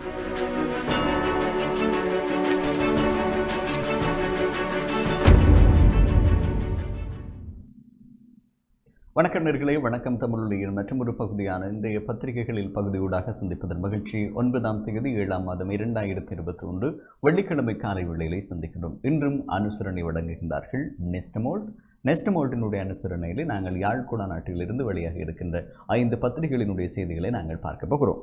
வணக்கம் நேர்களே வணக்கம் தமிழொலியின் மற்றும் ஒரு பகுதியான இன்றைய பத்திரிகைகளில் பகுதியூடாக சந்திப்பதன் மகிழ்ச்சி ஒன்பதாம் தேதி ஏழாம் மாதம் இரண்டாயிரத்தி இருபத்தி ஒன்று வெள்ளிக்கிழமை காலை வேளையிலே சந்திக்கின்றோம் இன்றும் அனுசரணை வழங்குகின்றார்கள் நெஸ்டமோல்ட் நெஸ்டமோல்ட்டினுடைய அனுசரணையிலே நாங்கள் யாழ்குடா நாட்டிலிருந்து வெளியாக இருக்கின்ற ஐந்து பத்திரிகைகளினுடைய செய்திகளை நாங்கள் பார்க்க போகிறோம்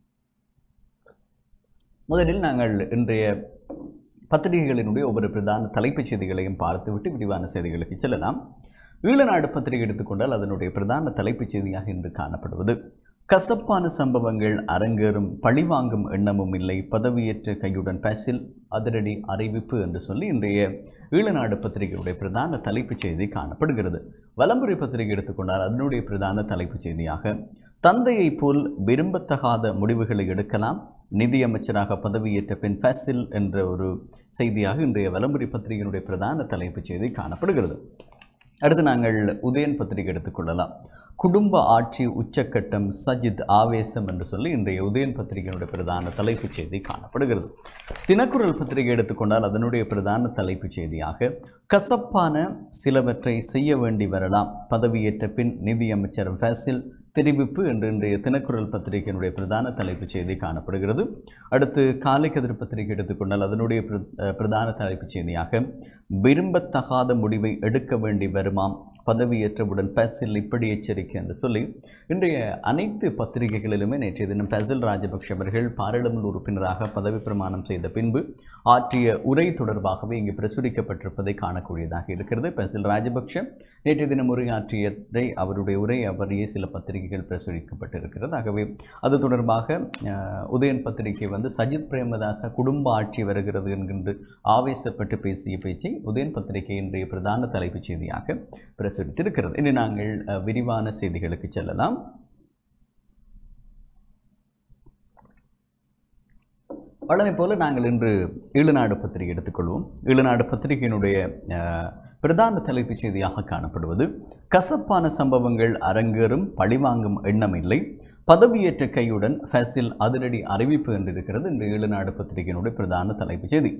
முதலில் நாங்கள் இன்றைய பத்திரிகைகளினுடைய ஒவ்வொரு பிரதான தலைப்புச் செய்திகளையும் பார்த்துவிட்டு விரிவான செய்திகளுக்கு செல்லலாம் ஈழநாடு பத்திரிகை எடுத்துக்கொண்டால் அதனுடைய பிரதான தலைப்புச் செய்தியாக இன்று காணப்படுவது கசப்பான சம்பவங்கள் அரங்கேறும் பழிவாங்கும் எண்ணமும் இல்லை பதவியேற்ற கையுடன் பேசில் அதிரடி அறிவிப்பு என்று சொல்லி இன்றைய ஈழநாடு பத்திரிகையுடைய பிரதான தலைப்புச் செய்தி காணப்படுகிறது வலம்புரி பத்திரிகை எடுத்துக்கொண்டால் அதனுடைய பிரதான தலைப்புச் செய்தியாக தந்தையைப் போல் விரும்பத்தகாத முடிவுகளை எடுக்கலாம் நிதியமைச்சராக பதவியேற்ற பின் ஃபேசில் என்ற ஒரு செய்தியாக இன்றைய வலம்புரி பத்திரிகையினுடைய பிரதான தலைப்புச் செய்தி காணப்படுகிறது அடுத்து நாங்கள் உதயன் பத்திரிகை எடுத்துக்கொள்ளலாம் குடும்ப ஆட்சி உச்சக்கட்டம் சஜித் ஆவேசம் என்று சொல்லி இன்றைய உதயன் பத்திரிகையினுடைய பிரதான தலைப்புச் செய்தி காணப்படுகிறது தினக்குரல் பத்திரிகை எடுத்துக்கொண்டால் அதனுடைய பிரதான தலைப்புச் செய்தியாக கசப்பான சிலவற்றை செய்ய வேண்டி வரலாம் பதவியேற்ற பின் நிதியமைச்சர் ஃபேசில் தெரிவிப்பு என்று இன்றைய தினக்குரல் பத்திரிகையினுடைய பிரதான தலைப்புச் செய்தி காணப்படுகிறது அடுத்து காலை கதிர் பத்திரிகை எடுத்துக்கொண்டால் அதனுடைய பிர- அஹ் பிரதான தலைப்புச் செய்தியாக விரும்பத்தகாத முடிவை எடுக்க வேண்டி வருமாம் பதவியேற்றவுடன் பேசில் இப்படி எச்சரிக்கை என்று சொல்லி இன்றைய அனைத்து பத்திரிகைகளிலுமே நேற்றைய தினம் பேசில் ராஜபக்ஷ அவர்கள் பாராளுமன்ற உறுப்பினராக பதவி பிரமாணம் செய்த பின்பு ஆற்றிய உரை தொடர்பாகவே இங்கு பிரசுரிக்கப்பட்டிருப்பதை காணக்கூடியதாக இருக்கிறது பேசில் ராஜபக்ஷ நேற்றைய தினம் உரையாற்றியதை அவருடைய உரை அவரையே சில பத்திரிகைகள் பிரசுரிக்கப்பட்டிருக்கிறது ஆகவே அது தொடர்பாக அஹ், உதயன் பத்திரிகை வந்து சஜித் பிரேமதாச குடும்ப ஆட்சி வருகிறது என்கின்ற ஆவேசப்பட்டு பேசிய பேச்சை உதயன் பத்திரிகை இன்றைய பிரதான தலைப்புச் செய்தியாக பிரசுரித்திருக்கிறது இனி நாங்கள் அஹ், விரிவான செய்திகளுக்கு செல்லலாம் வழமை போல நாங்கள் இன்று ஈழநாடு பத்திரிகை எடுத்துக்கொள்வோம் ஈழநாடு பத்திரிகையினுடைய அஹ், பிரதான தலைப்புச் செய்தியாக காணப்படுவது கசப்பான சம்பவங்கள் அரங்கேறும் பழிவாங்கும் எண்ணம் இல்லை பதவியேற்ற கையுடன் ஃபேசில் அதிரடி அறிவிப்பு என்று இருக்கிறது இன்று ஈழநாடு பத்திரிகையினுடைய பிரதான தலைப்புச் செய்தி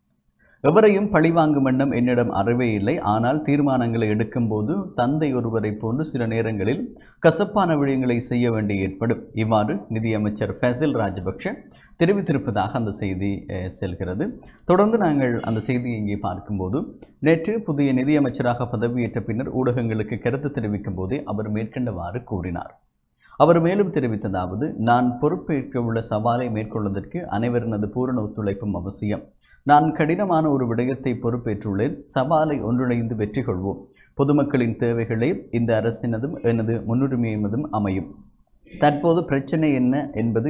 எவரையும் பழிவாங்கும் எண்ணம் என்னிடம் அறவே இல்லை ஆனால் தீர்மானங்களை எடுக்கும்போது தந்தை ஒருவரை போன்று சில நேரங்களில் கசப்பான விடயங்களை செய்ய வேண்டி ஏற்படும் இவ்வாறு நிதியமைச்சர் ஃபேசில் ராஜபக்ஷ தெரிவித்திருப்பதாக அந்த செய்தி அஹ், செல்கிறது தொடர்ந்து நாங்கள் அந்த செய்தியை இங்கே பார்க்கும்போது நேற்று புதிய நிதியமைச்சராக பதவியேற்ற பின்னர் ஊடகங்களுக்கு கருத்து தெரிவிக்கும் போதே அவர் மேற்கண்டவாறு கூறினார் அவர் மேலும் தெரிவித்ததாவது நான் பொறுப்பேற்க உள்ள சவாலை மேற்கொள்வதற்கு அனைவரினது பூரண ஒத்துழைப்பும் அவசியம் நான் கடினமான ஒரு விடயத்தை பொறுப்பேற்றுள்ளேன் சவாலை ஒன்றிணைந்து வெற்றி கொள்வோம் பொதுமக்களின் தேவைகளே இந்த அரசினதும் எனது முன்னுரிமையதும் அமையும் தற்போது பிரச்சனை என்ன என்பது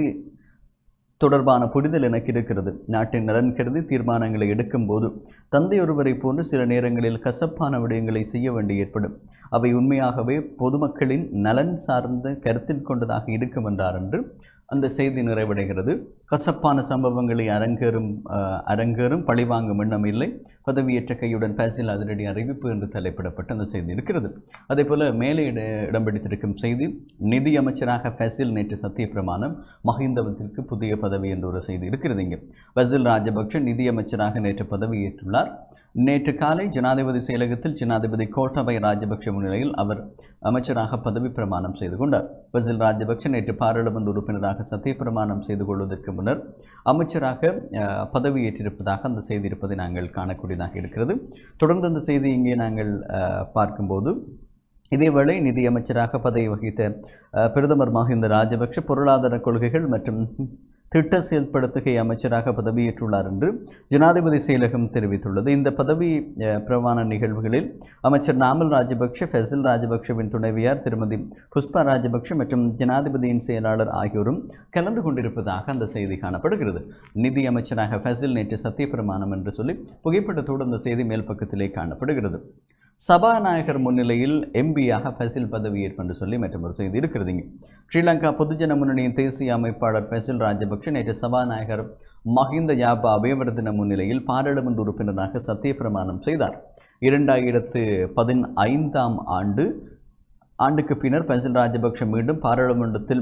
தொடர்பான புரிதல் எனக்கு இருக்கிறது நாட்டின் நலன் கருதி தீர்மானங்களை எடுக்கும்போது தந்தை ஒருவரை போன்று சில நேரங்களில் கசப்பான விடயங்களை செய்ய வேண்டி ஏற்படும் அவை உண்மையாகவே பொதுமக்களின் நலன் சார்ந்த கருத்தில் கொண்டதாக இருக்கும் என்றார் என்று அந்த செய்தி நிறைவடைகிறது கசப்பான சம்பவங்களை அரங்கேறும் அஹ், அரங்கேறும் பழிவாங்கும் எண்ணம் இல்லை பதவியேற்ற கையுடன் பேசில் அதிரடி அறிவிப்பு என்று தலைப்பிடப்பட்ட அந்த செய்தி இருக்கிறது அதே போல மேலே இட இடம் பிடித்திருக்கும் செய்தி நிதி அமைச்சராக ஃபேசில் நேற்று சத்திய பிரமாணம் மஹிந்தவத்திற்கு புதிய பதவி என்ற ஒரு செய்தி இருக்கிறது இங்கே ஃபசில் ராஜபக்ஷ நிதி அமைச்சராக நேற்று பதவியேற்றுள்ளார் நேற்று காலை ஜனாதிபதி செயலகத்தில் ஜனாதிபதி கோட்டாபய ராஜபக்ஷ முன்னிலையில் அவர் அமைச்சராக பதவி பிரமாணம் செய்து கொண்டார் ஃபசில் ராஜபக்ஷ நேற்று பாராளுமன்ற உறுப்பினராக சத்திய பிரமாணம் செய்து கொள்வதற்கு முன்னர் அமைச்சராக அஹ், பதவியேற்றிருப்பதாக அந்த செய்தி இருப்பதை நாங்கள் காணக்கூடியதாக இருக்கிறது தொடர்ந்து அந்த செய்தி இங்கே நாங்கள் அஹ், பார்க்கும்போது இதேவேளை நிதியமைச்சராக பதவி வகித்த அஹ், பிரதமர் மஹிந்த ராஜபக்ஷ பொருளாதார கொள்கைகள் மற்றும் திட்ட செயல்படுத்துகை அமைச்சராக பதவியேற்றுள்ளார் என்று ஜனாதிபதி செயலகம் தெரிவித்துள்ளது இந்த பதவி அஹ், பிரமாண நிகழ்வுகளில் அமைச்சர் நாமல் ராஜபக்ஷ ஃபெசில் ராஜபக்ஷவின் துணைவியார் திருமதி புஷ்பா ராஜபக்ஷ மற்றும் ஜனாதிபதியின் செயலாளர் ஆகியோரும் கலந்து கொண்டிருப்பதாக அந்த செய்தி காணப்படுகிறது நிதி அமைச்சராக ஃபெசில் நேற்று சத்திய பிரமாணம் என்று சொல்லி புகைப்படத்தோடு அந்த செய்தி மேல் பக்கத்திலே காணப்படுகிறது சபாநாயகர் முன்னிலையில் எம்பியாக ஃபெசில் பதவியேற்பு என்று சொல்லி மற்றும் ஒரு செய்தி இருக்கிறது இங்கே ஸ்ரீலங்கா பொதுஜன முன்னணியின் தேசிய அமைப்பாளர் ஃபெசில் ராஜபக்ஷ நேற்று சபாநாயகர் மஹிந்த யாபா அபயவர்தன முன்னிலையில் பாராளுமன்ற உறுப்பினராக சத்திய பிரமாணம் செய்தார் இரண்டாயிரத்து பதினைந்தாம் ஆண்டு ஆண்டுக்கு பின்னர் பென்சில் ராஜபக்ஷ மீண்டும் பாராளுமன்றத்தில்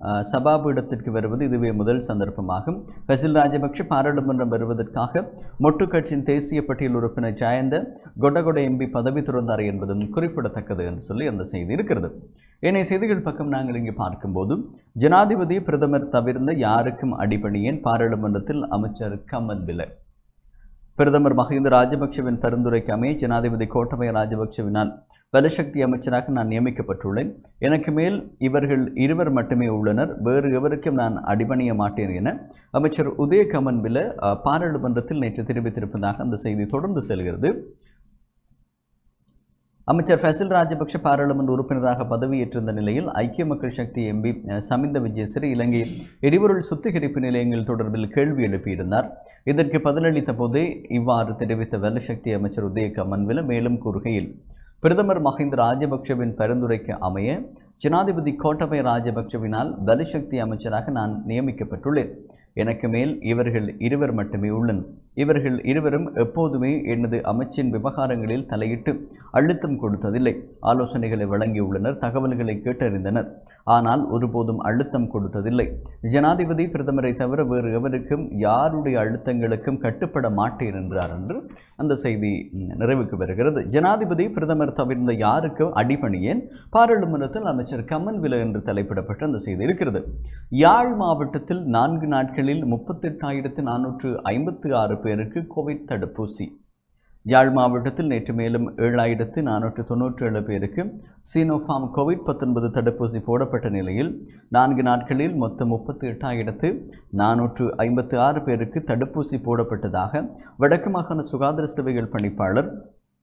அஹ், சபாபீடத்திற்கு வருவது இதுவே முதல் சந்தர்ப்பமாகும் ஃபசில் ராஜபக்ஷ பாராளுமன்றம் வருவதற்காக மொட்டு கட்சியின் தேசிய பட்டியல் உறுப்பினர் ஜெயந்த கொடகொட எம்பி பதவி துறந்தார் என்பதும் குறிப்பிடத்தக்கது என்று சொல்லி அந்த செய்தி இருக்கிறது ஏனைய செய்திகள் பக்கம் நாங்கள் இங்கே பார்க்கும்போது ஜனாதிபதி பிரதமர் தவிர்ந்த யாருக்கும் அடிபணியேன் பாராளுமன்றத்தில் அமைச்சர் கமல் பில பிரதமர் மஹிந்த ராஜபக்ஷவின் பரிந்துரைக்கு அமைய ஜனாதிபதி கோட்டபய ராஜபக்ஷவினால் வலுசக்தி அமைச்சராக நான் நியமிக்கப்பட்டுள்ளேன் எனக்கு மேல் இவர்கள் இருவர் மட்டுமே உள்ளனர் வேறு எவருக்கும் நான் அடிபணிய மாட்டேன் என அமைச்சர் உதய கமன்பில அஹ், பாராளுமன்றத்தில் நேற்று தெரிவித்திருப்பதாக அந்த செய்தி தொடர்ந்து செல்கிறது அமைச்சர் ஃபசில் ராஜபக்ஷ பாராளுமன்ற உறுப்பினராக பதவியேற்றிருந்த நிலையில் ஐக்கிய மக்கள் சக்தி எம்பி அஹ், சமிந்த விஜயசிறி இலங்கை எரிபொருள் சுத்திகரிப்பு நிலையங்கள் தொடர்பில் கேள்வி எழுப்பியிருந்தார் இதற்கு பதிலளித்த போதே இவ்வாறு தெரிவித்த வலுசக்தி அமைச்சர் உதய கமன்வில மேலும் கூறுகையில் பிரதமர் மஹிந்த ராஜபக்ஷவின் பரிந்துரைக்கு அமைய ஜனாதிபதி கோட்டபய ராஜபக்ஷவினால் வலுசக்தி அமைச்சராக நான் நியமிக்கப்பட்டுள்ளேன் எனக்கு மேல் இவர்கள் இருவர் மட்டுமே உள்ளனர் இவர்கள் இருவரும் எப்போதுமே எனது அமைச்சின் விவகாரங்களில் தலையிட்டு அழுத்தம் கொடுத்ததில்லை ஆலோசனைகளை வழங்கியுள்ளனர் தகவல்களை கேட்டறிந்தனர் ஆனால் ஒருபோதும் அழுத்தம் கொடுத்ததில்லை ஜனாதிபதி பிரதமரை தவிர வேறு எவருக்கும் யாருடைய அழுத்தங்களுக்கும் கட்டுப்பட மாட்டேன் என்றார் என்று அந்த செய்தி ம், நிறைவுக்கு வருகிறது ஜனாதிபதி பிரதமர் தவிர்ந்த யாருக்கும் அடிபணியேன் பாராளுமன்றத்தில் அமைச்சர் கமல் வில என்று தலைப்பிடப்பட்ட அந்த செய்தி இருக்கிறது யாழ் மாவட்டத்தில் நான்கு நாட்களில் முப்பத்தெட்டாயிரத்து நானூற்று ஐம்பத்து ஆறு பேருக்கு கோவிட் தடுப்பூசி யாழ் மாவட்டத்தில் நேற்று மேலும் ஏழாயிரத்து நானூற்று தொன்னூற்றி ஏழு பேருக்கு சீனோஃபார்ம் கோவிட் பத்தொன்பது தடுப்பூசி போடப்பட்ட நிலையில் நான்கு நாட்களில் மொத்தம் முப்பத்தி எட்டாயிரத்து நானூற்று ஐம்பத்து ஆறு பேருக்கு தடுப்பூசி போடப்பட்டதாக வடக்கு மாகாண சுகாதார சேவைகள் பணிப்பாளர்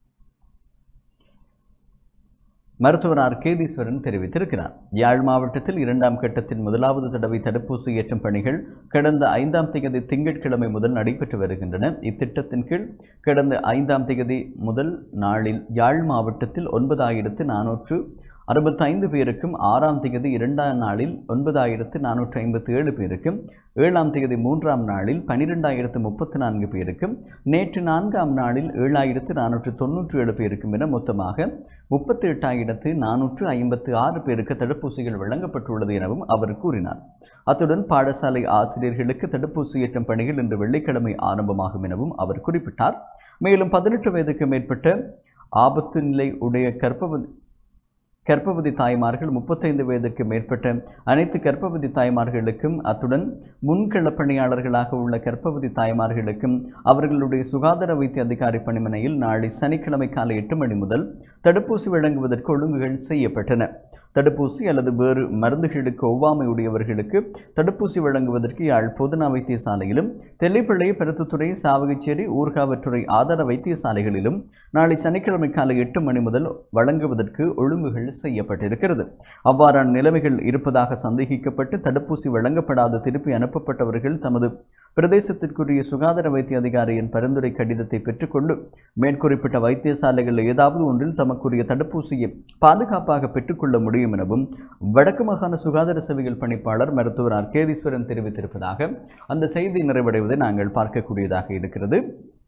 மருத்துவர் ஆர் கேதீஸ்வரன் தெரிவித்திருக்கிறார் யாழ் மாவட்டத்தில் இரண்டாம் கட்டத்தின் முதலாவது தடவை தடுப்பூசி ஏற்றும் பணிகள் கடந்த ஐந்தாம் தேதி திங்கட்கிழமை முதல் நடைபெற்று வருகின்றன இத்திட்டத்தின் கீழ் கடந்த ஐந்தாம் தேதி முதல் நாளில் யாழ் மாவட்டத்தில் ஒன்பதாயிரத்து நானூற்று அறுபத்தைந்து பேருக்கும் ஆறாம் தேதி இரண்டாம் நாளில் ஒன்பதாயிரத்து நானூற்று ஐம்பத்தி ஏழு பேருக்கும் ஏழாம் தேதி மூன்றாம் நாளில் பனிரெண்டாயிரத்து முப்பத்து நான்கு பேருக்கும் நேற்று நான்காம் நாளில் ஏழாயிரத்து நானூற்று தொன்னூற்றி ஏழு பேருக்கும் என மொத்தமாக முப்பத்தி எட்டாயிரத்து நானூற்று ஐம்பத்து ஆறு பேருக்கு தடுப்பூசிகள் வழங்கப்பட்டுள்ளது எனவும் அவர் கூறினார் அத்துடன் பாடசாலை ஆசிரியர்களுக்கு தடுப்பூசி ஏற்றும் பணிகள் இன்று வெள்ளிக்கிழமை ஆரம்பமாகும் எனவும் அவர் குறிப்பிட்டார் மேலும் பதினெட்டு வயதுக்கு மேற்பட்ட ஆபத்து நிலை உடைய கர்ப்பவதி கர்ப்பவதி தாய்மார்கள் முப்பத்தைந்து வயதுக்கு மேற்பட்ட அனைத்து கர்ப்பவதி தாய்மார்களுக்கும் அத்துடன் முன்களப் பணியாளர்களாக உள்ள கர்ப்பவதி தாய்மார்களுக்கும் அவர்களுடைய சுகாதார வைத்திய அதிகாரி பணிமனையில் நாளை சனிக்கிழமை காலை எட்டு மணி முதல் தடுப்பூசி வழங்குவதற்கு ஒழுங்குகள் செய்யப்பட்டன தடுப்பூசி அல்லது வேறு மருந்துகளுக்கு ஒவ்வாமை உடையவர்களுக்கு தடுப்பூசி வழங்குவதற்கு யாழ் பொதுநா வைத்தியசாலையிலும் தெல்லிப்பள்ளை பருத்துத்துறை சாவகச்சேரி ஊர்காவற்றுறை ஆதார வைத்தியசாலைகளிலும் நாளை சனிக்கிழமை காலை எட்டு மணி முதல் வழங்குவதற்கு ஒழுங்குகள் செய்யப்பட்டிருக்கிறது அவ்வாறான நிலைமைகள் இருப்பதாக சந்தேகிக்கப்பட்டு தடுப்பூசி வழங்கப்படாது திருப்பி அனுப்பப்பட்டவர்கள் தமது பிரதேசத்திற்குரிய சுகாதார வைத்திய அதிகாரியின் பரிந்துரை கடிதத்தை பெற்றுக்கொண்டு மேற்குறிப்பிட்ட வைத்தியசாலைகளில் ஏதாவது ஒன்றில் தமக்குரிய தடுப்பூசியை பாதுகாப்பாக பெற்றுக்கொள்ள முடியும் எனவும் வடக்கு மாகாண சுகாதார சேவைகள் பணிப்பாளர் மருத்துவர் ஆர் கேதீஸ்வரன் தெரிவித்திருப்பதாக அந்த செய்தி நிறைவடைவதை நாங்கள் பார்க்கக்கூடியதாக இருக்கிறது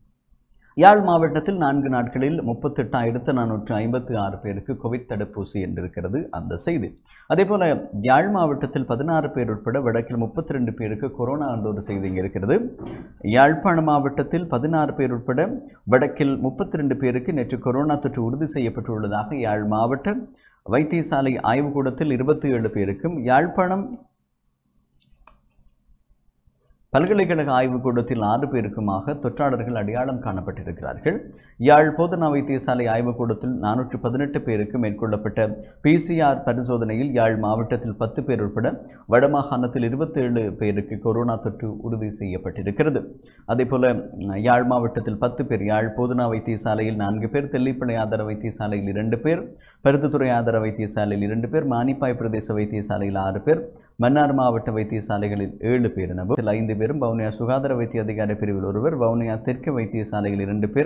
யாழ் மாவட்டத்தில் நான்கு நாட்களில் முப்பத்தெட்டாயிரத்து நானூற்று ஐம்பத்து ஆறு பேருக்கு கோவிட் தடுப்பூசி என்றிருக்கிறது அந்த செய்தி அதேபோல யாழ் மாவட்டத்தில் பதினாறு பேர் உட்பட வடக்கில் முப்பத்தி ரெண்டு பேருக்கு கொரோனா என்ற ஒரு செய்தி இங்கே இருக்கிறது யாழ்ப்பாண மாவட்டத்தில் பதினாறு பேர் உட்பட வடக்கில் முப்பத்தி ரெண்டு பேருக்கு நேற்று கொரோனா தொற்று உறுதி செய்யப்பட்டுள்ளதாக யாழ் மாவட்ட வைத்தியசாலை ஆய்வுக்கூடத்தில் இருபத்தி ஏழு பேருக்கும் யாழ்ப்பாணம் பல்கலைக்கழக ஆய்வுக்கூடத்தில் ஆறு பேருக்குமாக தொற்றாளர்கள் அடையாளம் காணப்பட்டிருக்கிறார்கள் யாழ் போதனா வைத்தியசாலை ஆய்வுக்கூடத்தில் நானூற்று பதினெட்டு பேருக்கு மேற்கொள்ளப்பட்ட பிசிஆர் பரிசோதனையில் யாழ் மாவட்டத்தில் பத்து பேர் உட்பட வடமாகாணத்தில் இருபத்தேழு பேருக்கு கொரோனா தொற்று உறுதி செய்யப்பட்டிருக்கிறது அதேபோல யாழ் மாவட்டத்தில் பத்து பேர் யாழ் போதனா வைத்தியசாலையில் நான்கு பேர் தெல்லிப்பளை ஆதார வைத்தியசாலையில் இரண்டு பேர் பருத்துத்துறை ஆதார வைத்தியசாலையில் இரண்டு பேர் மானிப்பாய் பிரதேச வைத்தியசாலையில் ஆறு பேர் மன்னார் மாவட்ட வைத்தியசாலைகளில் ஏழு பேர் எனவும் இதில் ஐந்து பேரும் வவுனியா சுகாதார வைத்திய அதிகாரி பிரிவில் ஒருவர் வவுனியா தெற்கு வைத்தியசாலையில் இரண்டு பேர்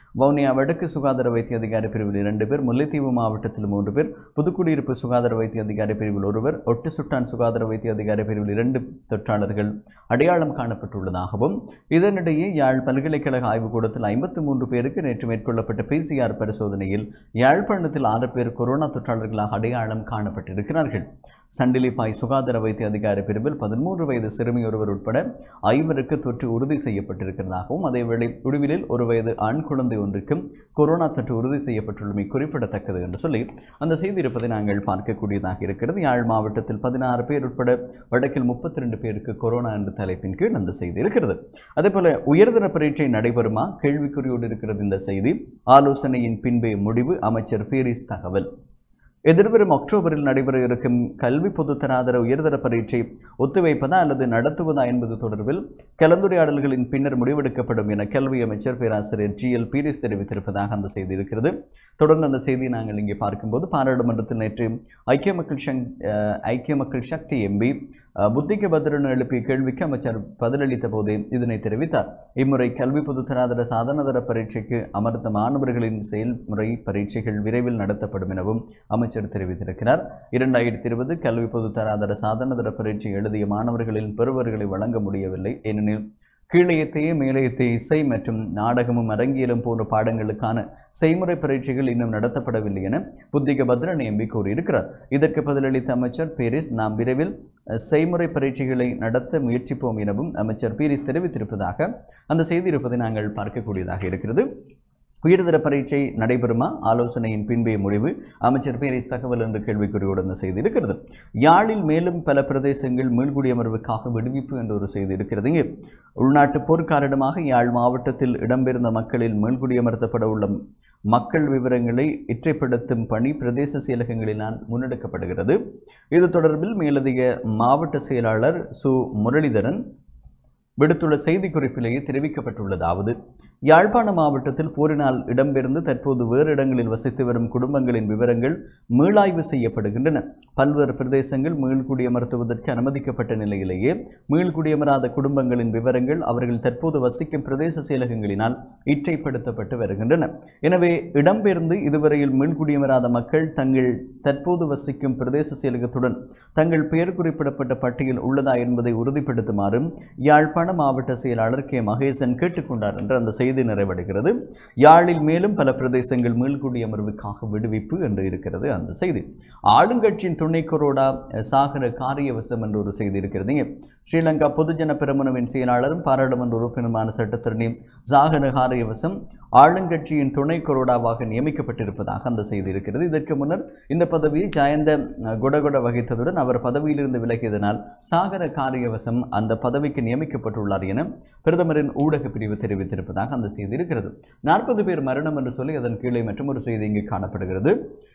வவுனியா வடக்கு சுகாதார வைத்திய அதிகாரி பிரிவில் இரண்டு பேர் முல்லைத்தீவு மாவட்டத்தில் மூன்று பேர் புதுக்குடியிருப்பு சுகாதார வைத்திய அதிகாரி பிரிவில் ஒருவர் ஒட்டு சுட்டான் சுகாதார வைத்திய அதிகாரி பிரிவில் இரண்டு தொற்றாளர்கள் அடையாளம் காணப்பட்டுள்ளதாகவும் இதனிடையே யாழ் பல்கலைக்கழக ஆய்வுக்கூடத்தில் ஐம்பத்து மூன்று பேருக்கு நேற்று மேற்கொள்ளப்பட்ட பிசிஆர் பரிசோதனையில் யாழ்ப்பாணத்தில் ஆறு பேர் கொரோனா தொற்றாளர்களாக அடையாளம் காணப்பட்டிருக்கிறார்கள் சண்டிலிப்பாய் சுகாதார வைத்திய அதிகாரி பிரிவில் பதிமூன்று வயது சிறுமி ஒருவர் உட்பட ஐவருக்கு தொற்று உறுதி செய்யப்பட்டிருக்கிறதாகவும் அதேவேளை உடுவிலில் ஒரு வயது ஆண் குழந்தை ஒன்றுக்கும் கொரோனா தொற்று உறுதி செய்யப்பட்டுள்ளமை குறிப்பிடத்தக்கது என்று சொல்லி அந்த செய்தி இருப்பதை நாங்கள் பார்க்கக்கூடியதாக இருக்கிறது யாழ் மாவட்டத்தில் பதினாறு பேர் உட்பட வடக்கில் முப்பத்தி ரெண்டு பேருக்கு கொரோனா என்ற தலைப்பின் கீழ் அந்த செய்தி இருக்கிறது அதேபோல உயர்தர பரீட்சை நடைபெறுமா கேள்விக்குறியோடு இருக்கிறது இந்த செய்தி ஆலோசனையின் பின்பே முடிவு அமைச்சர் பீரிஸ் தகவல் எதிர்வரும் அக்டோபரில் நடைபெற இருக்கும் கல்வி பொதுத்தராதர உயர்தர பரீட்சை ஒத்திவைப்பதா அல்லது நடத்துவதா என்பது தொடர்பில் கலந்துரையாடல்களின் பின்னர் முடிவெடுக்கப்படும் என கல்வி அமைச்சர் பேராசிரியர் ஜி எல் பீரிஸ் தெரிவித்திருப்பதாக அந்த செய்தி இருக்கிறது தொடர்ந்து அந்த செய்தியை நாங்கள் இங்கே பார்க்கும்போது பாராளுமன்றத்தில் நேற்று ஐக்கிய மக்கள் சங் அஹ், ஐக்கிய மக்கள் சக்தி எம்பி புத்திக பத்ரன் எழுப்பிய கேள்விக்கு அமைச்சர் பதிலளித்த போதே இதனை தெரிவித்தார் இம்முறை கல்வி பொதுத்தராதர சாதனதர பரீட்சைக்கு அமர்ந்த மாணவர்களின் செயல்முறை பரீட்சைகள் விரைவில் நடத்தப்படும் எனவும் அமைச்சர் தெரிவித்திருக்கிறார் இரண்டாயிரத்தி இருபது கல்வி பொதுத்தராதர சாதனதர பரீட்சை எழுதிய மாணவர்களின் பெறுவர்களை வழங்க முடியவில்லை ஏனெனில் கீழையத்தையே மேலையத்தைய இசை மற்றும் நாடகமும் அரங்கியலும் போன்ற பாடங்களுக்கான செய்முறை பரீட்சைகள் இன்னும் நடத்தப்படவில்லை என புத்திக பத்ரன் எம்பி கூறியிருக்கிறார் இதற்கு பதிலளித்த அமைச்சர் பீரிஸ் நாம் விரைவில் அஹ், செய்முறை பரீட்சைகளை நடத்த முயற்சிப்போம் எனவும் அமைச்சர் பீரிஸ் தெரிவித்திருப்பதாக அந்த செய்தி இருப்பதை நாங்கள் பார்க்கக்கூடியதாக இருக்கிறது உயர்தர பரீட்சை நடைபெறுமா ஆலோசனையின் பின்பே முடிவு அமைச்சர் பீரிஸ் தகவல் என்ற கேள்விக்குறியோடு அந்த செய்தி இருக்கிறது யாழில் மேலும் பல பிரதேசங்கள் மீள்குடியமர்வுக்காக விடுவிப்பு என்ற ஒரு செய்தி இருக்கிறது இங்கே உள்நாட்டு போர் காரணமாக யாழ் மாவட்டத்தில் இடம்பெயர்ந்த மக்களில் மீள்குடியமர்த்தப்பட உள்ள மக்கள் விவரங்களை இற்றைப்படுத்தும் பணி பிரதேச செயலகங்களினால் முன்னெடுக்கப்படுகிறது இது தொடர்பில் மேலதிக மாவட்ட செயலாளர் சு முரளிதரன் விடுத்துள்ள செய்திக்குறிப்பிலேயே தெரிவிக்கப்பட்டுள்ளதாவது யாழ்ப்பாண மாவட்டத்தில் போரினால் இடம்பெயர்ந்து தற்போது வேறு இடங்களில் வசித்து வரும் குடும்பங்களின் விவரங்கள் மீளாய்வு செய்யப்படுகின்றன பல்வேறு பிரதேசங்கள் மீள்குடியமர்த்துவதற்கு அனுமதிக்கப்பட்ட நிலையிலேயே மீள்குடியமராத குடும்பங்களின் விவரங்கள் அவர்கள் தற்போது வசிக்கும் பிரதேச செயலகங்களினால் இற்றைப்படுத்தப்பட்டு வருகின்றன எனவே இடம்பெயர்ந்து இதுவரையில் மீள்குடியமராத மக்கள் தங்கள் தற்போது வசிக்கும் பிரதேச செயலகத்துடன் தங்கள் பெயர் குறிப்பிடப்பட்ட பட்டியல் உள்ளதா என்பதை உறுதிப்படுத்துமாறும் யாழ்ப்பாண மாவட்ட செயலாளர் கே மகேசன் கேட்டுக்கொண்டார் என்று அந்த செய்தி நிறைவடைகிறது யாழில் மேலும் பல பிரதேசங்கள் மீள்குடியமர்வுக்காக விடுவிப்பு என்று இருக்கிறது அந்த செய்தி ஆளுங்கட்சியின் துணை கொரோடா சாகர காரியவசம் என்ற ஒரு செய்தி இருக்கிறது இங்கே ஸ்ரீலங்கா பொதுஜன பெரமுனவின் செயலாளரும் பாராளுமன்ற உறுப்பினருமான சட்டத்தரணி சாகர காரியவசம் ஆளுங்கட்சியின் துணை கொரோடாவாக நியமிக்கப்பட்டிருப்பதாக அந்த செய்தி இருக்கிறது இதற்கு முன்னர் இந்த பதவியை ஜயந்த அஹ், கொடகொட வகித்ததுடன் அவர் பதவியிலிருந்து விலகியதனால் சாகர காரியவசம் அந்த பதவிக்கு நியமிக்கப்பட்டுள்ளார் என பிரதமரின் ஊடக பிரிவு தெரிவித்திருப்பதாக அந்த செய்தி இருக்கிறது நாற்பது பேர் மரணம் என்று சொல்லி அதன் கீழே மற்றும் ஒரு செய்தி இங்கு காணப்படுகிறது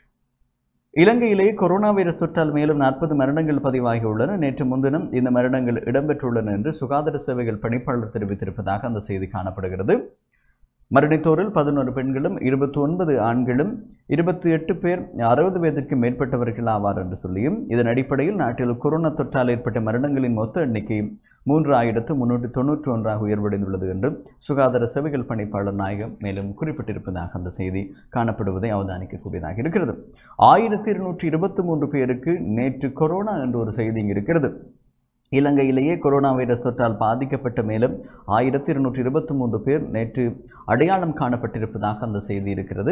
இலங்கையிலே கொரோனா வைரஸ் தொற்றால் மேலும் நாற்பது மரணங்கள் பதிவாகியுள்ளன நேற்று முன்தினம் இந்த மரணங்கள் இடம்பெற்றுள்ளன என்று சுகாதார சேவைகள் பணிப்பாளர் தெரிவித்திருப்பதாக அந்த செய்தி காணப்படுகிறது மரணித்தோரில் பதினோரு பெண்களும் இருபத்தி ஒன்பது ஆண்களும் இருபத்தி எட்டு பேர் அறுபது வயதிற்கு மேற்பட்டவர்கள் ஆவார் என்று சொல்லியும் இதன் அடிப்படையில் நாட்டில் கொரோனா தொற்றால் ஏற்பட்ட மரணங்களின் மொத்த எண்ணிக்கை மூன்று ஆயிரத்து முன்னூற்றி தொன்னூற்றி ஒன்றாக உயர்வடைந்துள்ளது என்றும் சுகாதார சேவைகள் பணிப்பாளர் நாயகம் மேலும் குறிப்பிட்டிருப்பதாக அந்த செய்தி காணப்படுவதை அவதானிக்கக்கூடியதாக இருக்கிறது ஆயிரத்தி இருநூற்றி இருபத்தி மூன்று பேருக்கு நேற்று கொரோனா என்ற ஒரு செய்தி இங்கு இருக்கிறது இலங்கையிலேயே கொரோனா வைரஸ் தொற்றால் பாதிக்கப்பட்ட மேலும் ஆயிரத்தி இருநூற்றி இருபத்தி மூன்று பேர் நேற்று அடையாளம் காணப்பட்டிருப்பதாக அந்த செய்தி இருக்கிறது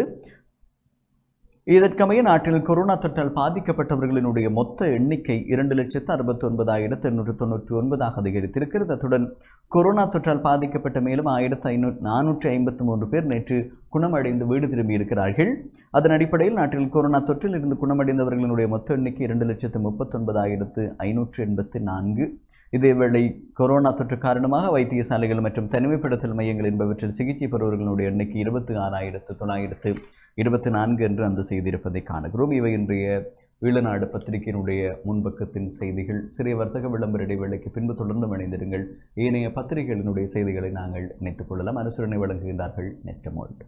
இதற்கமைய நாட்டில் கொரோனா தொற்றால் பாதிக்கப்பட்டவர்களினுடைய மொத்த எண்ணிக்கை இரண்டு லட்சத்து அறுபத்தி ஒன்பதாயிரத்து எண்ணூற்று தொண்ணூற்றி ஒன்பதாக அதிகரித்திருக்கிறது அத்துடன் கொரோனா தொற்றால் பாதிக்கப்பட்ட மேலும் ஆயிரத்து ஐநூறு நானூற்றி ஐம்பத்தி மூன்று பேர் நேற்று குணமடைந்து வீடு திரும்பியிருக்கிறார்கள் அதன் அடிப்படையில் நாட்டில் கொரோனா தொற்றில் இருந்து குணமடைந்தவர்களினுடைய மொத்த எண்ணிக்கை இரண்டு லட்சத்து முப்பத்தொன்பதாயிரத்து ஐநூற்று எண்பத்தி நான்கு இதேவேளை கொரோனா தொற்று காரணமாக வைத்தியசாலைகள் மற்றும் தனிமைப்படுத்தல் மையங்கள் என்பவற்றில் சிகிச்சை பெறுவர்களுடைய எண்ணிக்கை இருபத்தி ஆறாயிரத்து தொள்ளாயிரத்து இருபத்தி நான்கு என்று அந்த செய்தி இருப்பதை காணுகிறோம் இவை இன்றைய ஈழநாடு பத்திரிகையினுடைய முன்பக்கத்தின் செய்திகள் சிறிய வர்த்தக விளம்பர இடைவேளைக்கு பின்பு தொடர்ந்து இணைந்திருங்கள் ஏனைய பத்திரிகைகளினுடைய செய்திகளை நாங்கள் இணைத்துக் கொள்ளலாம் அனுசரணை வழங்குகின்றார்கள் நெஸ்டமோல்ட்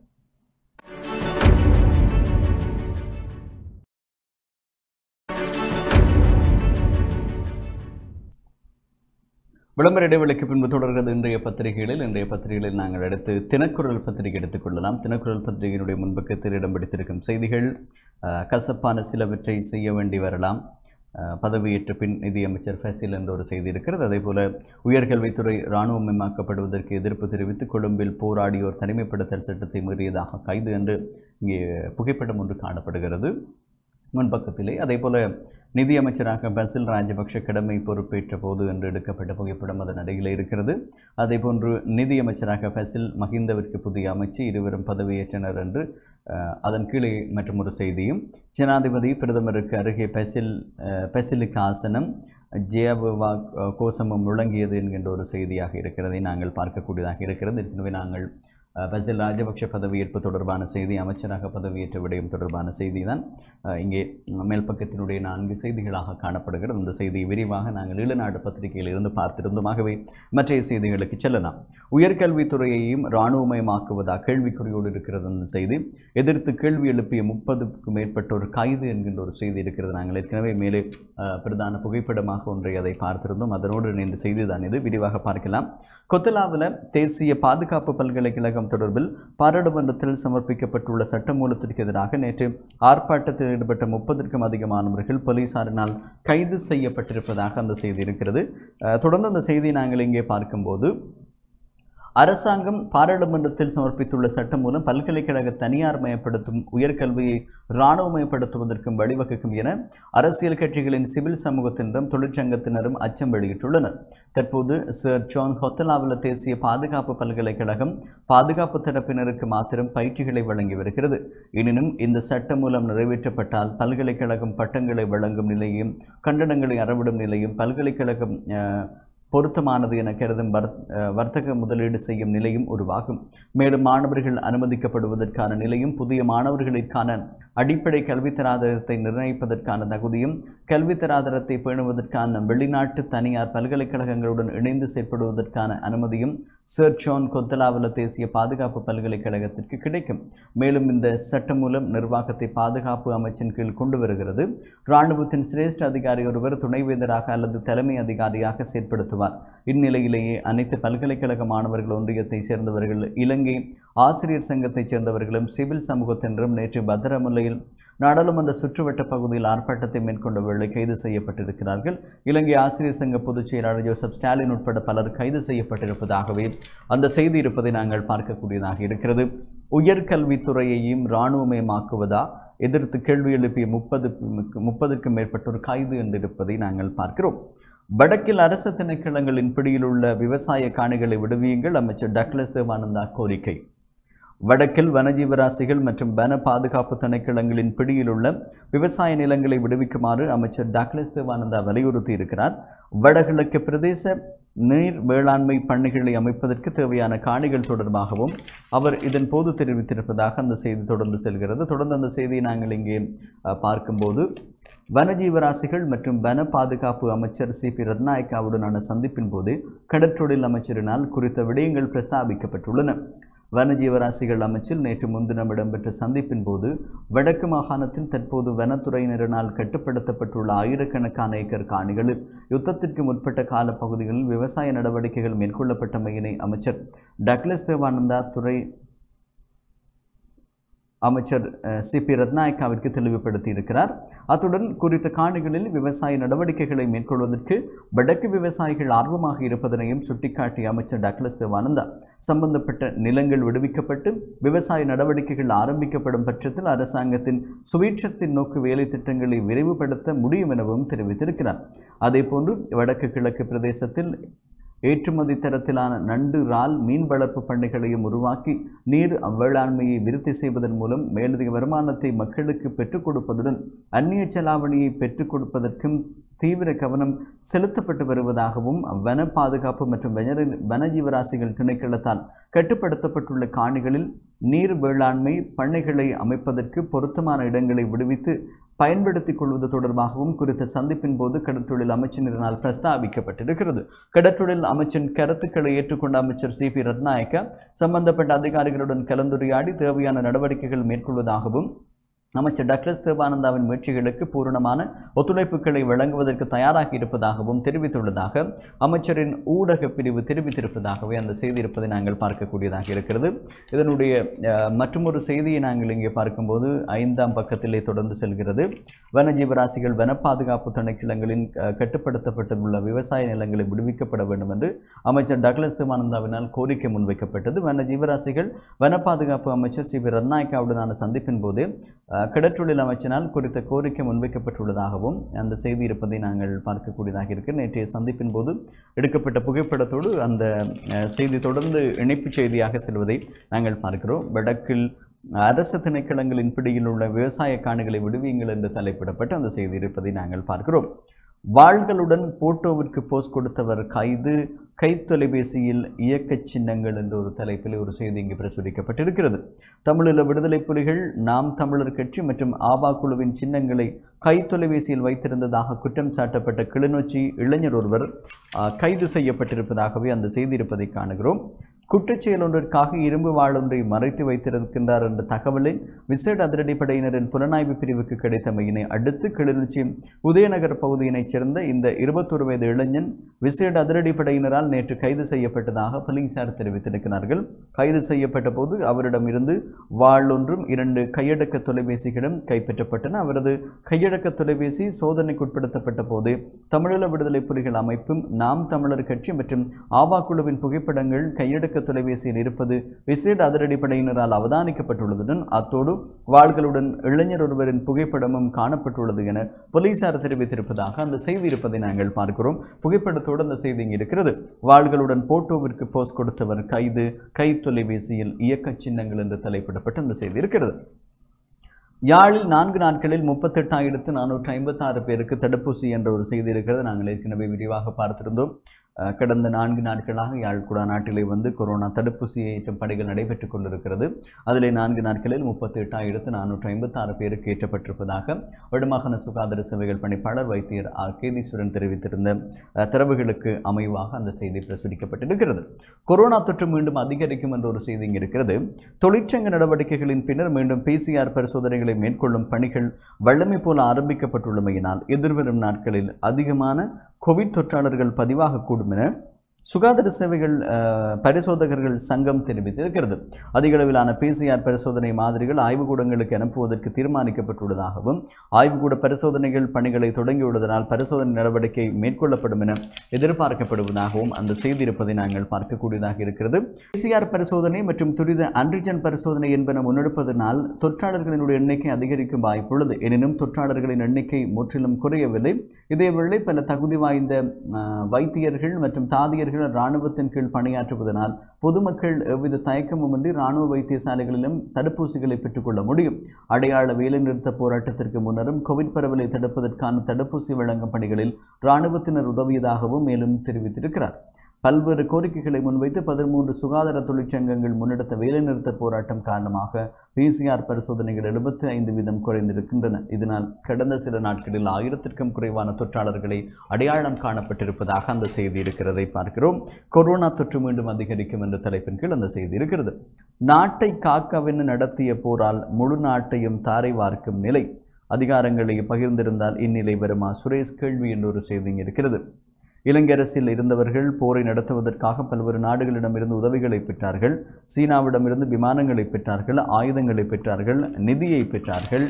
விளம்பர இடைவெளிக்கு பின்பு தொடர்கிறது இன்றைய பத்திரிகைகளில் இன்றைய பத்திரிகைகளில் நாங்கள் அடுத்து தினக்குரல் பத்திரிகை எடுத்துக்கொள்ளலாம் தினக்குரல் பத்திரிகையினுடைய முன்பக்கத்தில் இடம் பிடித்திருக்கும் செய்திகள் அஹ், கசப்பான சிலவற்றை செய்ய வேண்டி வரலாம் அஹ், பதவியேற்ற பின் நிதியமைச்சர் ஃபசில் என்ற ஒரு செய்தி இருக்கிறது அதேபோல உயர்கல்வித்துறை இராணுவமயமாக்கப்படுவதற்கு எதிர்ப்பு தெரிவித்து கொழும்பில் போராடியோர் தனிமைப்படுத்தல் சட்டத்தை மீறியதாக கைது என்று இங்கே புகைப்படம் ஒன்று காணப்படுகிறது முன்பக்கத்திலே அதேபோல நிதியமைச்சராக பசில் ராஜபக்ஷ கடமை பொறுப்பேற்ற போது என்று எடுக்கப்பட்ட புகைப்படம் அதன் அருகிலே இருக்கிறது அதேபோன்று நிதியமைச்சராக ஃபசில் மஹிந்தவிற்கு புதிய அமைச்சு இருவரும் பதவியேற்றனர் என்று அஹ், அதன் கீழே மற்றும் ஒரு செய்தியும் ஜனாதிபதி பிரதமருக்கு அருகே பெசில் அஹ், பெசிலுக்கு ஆசனம் ஜெயபவா கோசமும் முழங்கியது என்கின்ற ஒரு செய்தியாக இருக்கிறதை நாங்கள் பார்க்கக்கூடியதாக இருக்கிறது ஏற்கனவே நாங்கள் அஹ், பசில் ராஜபக்ஷ பதவியேற்பு தொடர்பான செய்தி அமைச்சராக பதவியேற்ற விடயம் தொடர்பான செய்தி தான் அஹ், இங்கே மேல் பக்கத்தினுடைய நான்கு செய்திகளாக காணப்படுகிறது இந்த செய்தியை விரிவாக நாங்கள் ஈழநாடு பத்திரிகையில் இருந்து பார்த்திருந்தோம் ஆகவே மற்ற செய்திகளுக்கு செல்லலாம் உயர்கல்வித்துறையையும் இராணுவமயமாக்குவதா கேள்விக்குறியோடு இருக்கிறது அந்த செய்தி எதிர்த்து கேள்வி எழுப்பிய முப்பதுக்கும் மேற்பட்டோர் கைது என்கின்ற ஒரு செய்தி இருக்கிறது நாங்கள் ஏற்கனவே மேலே அஹ், பிரதான புகைப்படமாக ஒன்றை அதை பார்த்திருந்தோம் அதனோடு இணைந்த செய்தி தான் இது விரிவாக பார்க்கலாம் கொத்தலாவில் தேசிய பாதுகாப்பு பல்கலைக்கழகம் தொடர்பில் பாராளுமன்றத்தில் சமர்ப்பிக்கப்பட்டுள்ள சட்டமூலத்திற்கு எதிராக நேற்று ஆர்ப்பாட்டத்தில் ஈடுபட்ட முப்பதற்கும் அதிகமானவர்கள் போலீசாரினால் கைது செய்யப்பட்டிருப்பதாக அந்த செய்தி இருக்கிறது அஹ், தொடர்ந்து அந்த செய்தியை நாங்கள் இங்கே பார்க்கும்போது அரசாங்கம் பாராளுமன்றத்தில் சமர்ப்பித்துள்ள சட்டம் மூலம் பல்கலைக்கழக தனியார் மயப்படுத்தும் உயர்கல்வியை இராணுவமயப்படுத்துவதற்கும் வழிவகுக்கும் என அரசியல் கட்சிகளின் சிவில் சமூகத்தினரும் தொழிற்சங்கத்தினரும் அச்சம் வெளியிட்டுள்ளனர் தற்போது சர் ஜான் ஹொத்தலாவில் தேசிய பாதுகாப்பு பல்கலைக்கழகம் பாதுகாப்பு தரப்பினருக்கு மாத்திரம் பயிற்சிகளை வழங்கி வருகிறது எனினும் இந்த சட்டம் மூலம் நிறைவேற்றப்பட்டால் பல்கலைக்கழகம் பட்டங்களை வழங்கும் நிலையும் கண்டனங்களை அறவிடும் நிலையும் பல்கலைக்கழகம் அஹ், பொருத்தமானது என கருதும் வர் அஹ் வர்த்தக முதலீடு செய்யும் நிலையும் உருவாகும் மேலும் மாணவர்கள் அனுமதிக்கப்படுவதற்கான நிலையும் புதிய மாணவர்களுக்கான அடிப்படை கல்வித் தராதரத்தை நிர்ணயிப்பதற்கான தகுதியும் கல்வித் தராதரத்தை பேணுவதற்கான வெளிநாட்டு தனியார் பல்கலைக்கழகங்களுடன் இணைந்து செயற்படுவதற்கான அனுமதியும் சர் ஜான் கொத்தலாவல தேசிய பாதுகாப்பு பல்கலைக்கழகத்திற்கு கிடைக்கும் மேலும் இந்த சட்டம் மூலம் நிர்வாகத்தை பாதுகாப்பு அமைச்சின் கீழ் கொண்டு வருகிறது இராணுவத்தின் சிரேஷ்ட அதிகாரி ஒருவர் துணைவேந்தராக அல்லது தலைமை அதிகாரியாக செயற்படுத்துவார் இந்நிலையிலேயே அனைத்து பல்கலைக்கழக மாணவர்கள் ஒன்றியத்தை சேர்ந்தவர்கள் இலங்கை ஆசிரியர் சங்கத்தைச் சேர்ந்தவர்களும் சிவில் சமூகத்தினரும் நேற்று பத்திரமுல்லையில் நாடாளுமன்ற சுற்றுவட்ட பகுதியில் ஆர்ப்பாட்டத்தை மேற்கொண்ட வேளை கைது செய்யப்பட்டிருக்கிறார்கள் இலங்கை ஆசிரியர் சங்க பொதுச் செயலாளர் ஜோசப் ஸ்டாலின் உட்பட பலர் கைது செய்யப்பட்டிருப்பதாகவே அந்த செய்தி இருப்பதை நாங்கள் பார்க்கக்கூடியதாக இருக்கிறது உயர்கல்வித்துறையையும் இராணுவமயமாக்குவதா எதிர்த்து கேள்வி எழுப்பிய முப்பது முப்பதுக்கும் மேற்பட்டோர் கைது என்றிருப்பதை நாங்கள் பார்க்கிறோம் வடக்கில் அரசு திணைக்களங்களின் பிடியில் உள்ள விவசாய காணிகளை விடுவியுங்கள் அமைச்சர் டக்ளஸ் தேவானந்தா கோரிக்கை வடக்கில் வனஜீவராசிகள் மற்றும் வன பாதுகாப்பு திணைக்களங்களின் பிடியில் உள்ள விவசாய நிலங்களை விடுவிக்குமாறு அமைச்சர் டாக்லஸ் தேவானந்தா வலியுறுத்தி இருக்கிறார் வடகிழக்கு பிரதேச நீர் வேளாண்மை பண்ணைகளை அமைப்பதற்கு தேவையான காணிகள் தொடர்பாகவும் அவர் இதன் போது தெரிவித்திருப்பதாக அந்த செய்தி தொடர்ந்து செல்கிறது தொடர்ந்து அந்த செய்தியை நாங்கள் இங்கே அஹ், பார்க்கும்போது வனஜீவராசிகள் மற்றும் வன பாதுகாப்பு அமைச்சர் சி பி ரத்நாயக்காவுடனான சந்திப்பின் போது கடற்றொழில் அமைச்சரினால் குறித்த விடயங்கள் பிரஸ்தாபிக்கப்பட்டுள்ளன வனஜீவராசிகள் அமைச்சில் நேற்று முன்தினம் இடம்பெற்ற சந்திப்பின் போது வடக்கு மாகாணத்தில் தற்போது வனத்துறையினரினால் கட்டுப்படுத்தப்பட்டுள்ள ஆயிரக்கணக்கான ஏக்கர் காணிகளில் யுத்தத்திற்கு முற்பட்ட காலப்பகுதிகளில் விவசாய நடவடிக்கைகள் மேற்கொள்ளப்பட்டமையினை அமைச்சர் டக்ளஸ் தேவானந்தா துறை அமைச்சர் அஹ், சி பி ரத்நாயக்காவிற்கு தெளிவுபடுத்தி இருக்கிறார் அத்துடன் குறித்த காணிகளில் விவசாய நடவடிக்கைகளை மேற்கொள்வதற்கு வடக்கு விவசாயிகள் ஆர்வமாக இருப்பதனையும் சுட்டிக்காட்டிய அமைச்சர் டக்ளஸ் தேவானந்தா சம்பந்தப்பட்ட நிலங்கள் விடுவிக்கப்பட்டு விவசாய நடவடிக்கைகள் ஆரம்பிக்கப்படும் பட்சத்தில் அரசாங்கத்தின் சுவீட்சத்தின் நோக்கு வேலை திட்டங்களை விரைவுபடுத்த முடியும் எனவும் தெரிவித்திருக்கிறார் அதேபோன்று வடக்கு கிழக்கு பிரதேசத்தில் ஏற்றுமதி தரத்திலான நண்டு இறால் மீன் வளர்ப்பு பண்ணைகளையும் உருவாக்கி நீர் வேளாண்மையை விருத்தி செய்வதன் மூலம் மேலதிக வருமானத்தை மக்களுக்கு பெற்றுக் கொடுப்பதுடன் அந்நிய செலாவணியை பெற்றுக் கொடுப்பதற்கும் தீவிர கவனம் செலுத்தப்பட்டு வருவதாகவும் வன பாதுகாப்பு மற்றும் வன- வனஜீவராசிகள் திணைக்களத்தால் கட்டுப்படுத்தப்பட்டுள்ள காணிகளில் நீர் வேளாண்மை பண்ணைகளை அமைப்பதற்கு பொருத்தமான இடங்களை விடுவித்து பயன்படுத்திக் கொள்வது தொடர்பாகவும் குறித்த சந்திப்பின் போது கடற்றொழில் அமைச்சினரினால் பிரஸ்தாபிக்கப்பட்டிருக்கிறது கடற்றொழில் அமைச்சின் கருத்துக்களை ஏற்றுக்கொண்ட அமைச்சர் சி பி ரத்நாயக்க சம்பந்தப்பட்ட அதிகாரிகளுடன் கலந்துரையாடி தேவையான நடவடிக்கைகள் மேற்கொள்வதாகவும் அமைச்சர் டக்ளஸ் தேவானந்தாவின் முயற்சிகளுக்கு பூரணமான ஒத்துழைப்புகளை வழங்குவதற்கு தயாராக இருப்பதாகவும் தெரிவித்துள்ளதாக அமைச்சரின் ஊடக பிரிவு தெரிவித்திருப்பதாகவே அந்த செய்தி இருப்பதை நாங்கள் பார்க்கக்கூடியதாக இருக்கிறது இதனுடைய அஹ், மற்றுமொரு செய்தியை நாங்கள் இங்கே பார்க்கும்போது ஐந்தாம் பக்கத்திலே தொடர்ந்து செல்கிறது வனஜீவராசிகள் வன பாதுகாப்பு திணைக்களங்களின் அஹ், கட்டுப்படுத்தப்பட்டுள்ள விவசாய நிலங்களை விடுவிக்கப்பட வேண்டும் என்று அமைச்சர் டக்ளஸ் தேவானந்தாவினால் கோரிக்கை முன்வைக்கப்பட்டது வன ஜீவராசிகள் வன பாதுகாப்பு அமைச்சர் சி வி ரத்நாயக்காவுடனான சந்திப்பின் போது அஹ், கடற்றொழில் அமைச்சினால் குறித்த கோரிக்கை முன்வைக்கப்பட்டுள்ளதாகவும் அந்த செய்தி இருப்பதை நாங்கள் பார்க்கக்கூடியதாக இருக்கு நேற்றைய சந்திப்பின் போது எடுக்கப்பட்ட புகைப்படத்தோடு அந்த அஹ், செய்தி தொடர்ந்து இணைப்புச் செய்தியாக செல்வதை நாங்கள் பார்க்கிறோம் வடக்கில் அரசு திணைக்களங்களின் பிடியில் உள்ள விவசாய காணிகளை விடுவியுங்கள் என்று தலைப்பிடப்பட்டு அந்த செய்தி இருப்பதை நாங்கள் பார்க்கிறோம் வாள்களுடன் போட்டோவிற்கு போஸ் கொடுத்தவர் கைது கைத்தொலைபேசியில் இயக்கச் சின்னங்கள் என்ற ஒரு தலைப்பில் ஒரு செய்தி இங்கு பிரசுரிக்கப்பட்டிருக்கிறது தமிழீழ விடுதலை புலிகள் நாம் தமிழர் கட்சி மற்றும் ஆபா குழுவின் சின்னங்களை கைத்தொலைபேசியில் வைத்திருந்ததாக குற்றம் சாட்டப்பட்ட கிளிநொச்சி இளைஞர் ஒருவர் ஆ, கைது செய்யப்பட்டிருப்பதாகவே அந்த செய்தி இருப்பதை காணுகிறோம் குற்றச்செயல் ஒன்றிற்காக இரும்பு வாளொன்றை மறைத்து வைத்திருக்கின்றார் என்ற தகவலை விசேட அதிரடிப்படையினரின் புலனாய்வு பிரிவுக்கு கிடைத்தமையினை அடுத்து கிளிநொச்சி உதயநகர் பகுதியினைச் சேர்ந்த இந்த இருபத்தொரு வயது இளைஞன் விசேட அதிரடிப்படையினரால் நேற்று கைது செய்யப்பட்டதாக போலீசார் தெரிவித்திருக்கிறார்கள் கைது செய்யப்பட்ட போது அவரிடமிருந்து வாளொன்றும் இரண்டு கையடக்க தொலைபேசிகளும் கைப்பற்றப்பட்டன அவரது கையடக்க தொலைபேசி சோதனைக்குட்படுத்தப்பட்ட போது தமிழீழ விடுதலை புலிகள் அமைப்பும் நாம் தமிழர் கட்சி மற்றும் ஆவா குழுவின் புகைப்படங்கள் கையடக்க தொலைபேசியில் இருப்பது விசேட அதிரடிப்படையினரால் அவதானிக்கப்பட்டுள்ளதுடன் அத்தோடு வாள்களுடன் இளைஞர் ஒருவரின் புகைப்படமும் காணப்பட்டுள்ளது என போலீசார் தெரிவித்திருப்பதாக அந்த செய்தி இருப்பதை நாங்கள் பார்க்கிறோம் புகைப்படத்தோடு அந்த செய்தி இங்கு இருக்கிறது வாள்களுடன் போட்டோவிற்கு போஸ் கொடுத்தவர் கைது கை தொலைபேசியில் இயக்க சின்னங்கள் என்று தலைப்பிடப்பட்டு அந்த செய்தி இருக்கிறது யாழில் நான்கு நாட்களில் முப்பத்தெட்டாயிரத்து நானூற்று ஐம்பத்தாறு பேருக்கு தடுப்பூசி என்ற ஒரு செய்தி இருக்கிறது நாங்கள் ஏற்கனவே விரிவாக பார்த்திருந்தோம் அஹ், கடந்த நான்கு நாட்களாக யாழ்குடா நாட்டிலே வந்து கொரோனா தடுப்பூசி ஏற்றும் பணிகள் நடைபெற்றுக் கொண்டிருக்கிறது அதிலே நான்கு நாட்களில் முப்பத்தி எட்டாயிரத்து நானூற்று ஐம்பத்தாறு பேருக்கு ஏற்றப்பட்டிருப்பதாக வடமாகாண சுகாதார சேவைகள் பணிப்பாளர் வைத்தியர் ஆர் கேதீஸ்வரன் தெரிவித்திருந்த அஹ், தரவுகளுக்கு அமைவாக அந்த செய்தி பிரசுரிக்கப்பட்டிருக்கிறது கொரோனா தொற்று மீண்டும் அதிகரிக்கும் என்ற ஒரு செய்தி இங்கு இருக்கிறது தொழிற்சங்க நடவடிக்கைகளின் பின்னர் மீண்டும் பிசிஆர் பரிசோதனைகளை மேற்கொள்ளும் பணிகள் வல்லமை போல ஆரம்பிக்கப்பட்டுள்ளமையினால் எதிர்வரும் நாட்களில் அதிகமான கோவிட் தொற்றாளர்கள் பதிவாகக்கூடும் என சுகாதார சேவைகள் அஹ், பரிசோதகர்கள் சங்கம் தெரிவித்திருக்கிறது அதிக அளவிலான பிசிஆர் பரிசோதனை மாதிரிகள் ஆய்வுக்கூடங்களுக்கு அனுப்புவதற்கு தீர்மானிக்கப்பட்டுள்ளதாகவும் ஆய்வுக்கூட பரிசோதனைகள் பணிகளை தொடங்கியுள்ளதனால் பரிசோதனை நடவடிக்கை மேற்கொள்ளப்படும் என எதிர்பார்க்கப்படுவதாகவும் அந்த செய்தி இருப்பதை நாங்கள் பார்க்கக்கூடியதாக இருக்கிறது பிசிஆர் பரிசோதனை மற்றும் துரித ஆன்டிஜன் பரிசோதனை என்பன முன்னெடுப்பதனால் தொற்றாளர்களினுடைய எண்ணிக்கை அதிகரிக்கும் வாய்ப்புள்ளது எனினும் தொற்றாளர்களின் எண்ணிக்கை முற்றிலும் குறையவில்லை இதேவேளை பல தகுதி வாய்ந்த அஹ், வைத்தியர்கள் மற்றும் தாதியர்கள் இராணுவத்தின் கீழ் பணியாற்றுவதனால் பொதுமக்கள் எவ்வித தயக்கமுமின்றி இராணுவ வைத்தியசாலைகளிலும் தடுப்பூசிகளை பெற்றுக்கொள்ள முடியும் அடையாள வேலைநிறுத்த போராட்டத்திற்கு முன்னரும் கோவிட் பரவலை தடுப்பதற்கான தடுப்பூசி வழங்கும் பணிகளில் இராணுவத்தினர் உதவியதாகவும் மேலும் தெரிவித்திருக்கிறார் பல்வேறு கோரிக்கைகளை முன்வைத்து பதிமூன்று சுகாதார தொழிற்சங்கங்கள் முன்னெடுத்த வேலைநிறுத்த போராட்டம் காரணமாக பிசிஆர் பரிசோதனைகள் எழுபத்தி ஐந்து வீதம் குறைந்திருக்கின்றன இதனால் கடந்த சில நாட்களில் ஆயிரத்திற்கும் குறைவான தொற்றாளர்களை அடையாளம் காணப்பட்டிருப்பதாக அந்த செய்தி இருக்கிறதை பார்க்கிறோம் கொரோனா தொற்று மீண்டும் அதிகரிக்கும் என்ற தலைப்பின் கீழ் அந்த செய்தி இருக்கிறது நாட்டை காக்கவென நடத்திய போரால் முழு நாட்டையும் தாரை வார்க்கும் நிலை அதிகாரங்களை பகிர்ந்திருந்தால் இந்நிலை வருமா சுரேஷ் கேள்வி என்ற ஒரு செய்தி இங்கு இருக்கிறது இலங்கை அரசில் இருந்தவர்கள் போரை நடத்துவதற்காக பல்வேறு நாடுகளிடமிருந்து உதவிகளை பெற்றார்கள் சீனாவிடமிருந்து விமானங்களை பெற்றார்கள் ஆயுதங்களை பெற்றார்கள் நிதியை பெற்றார்கள்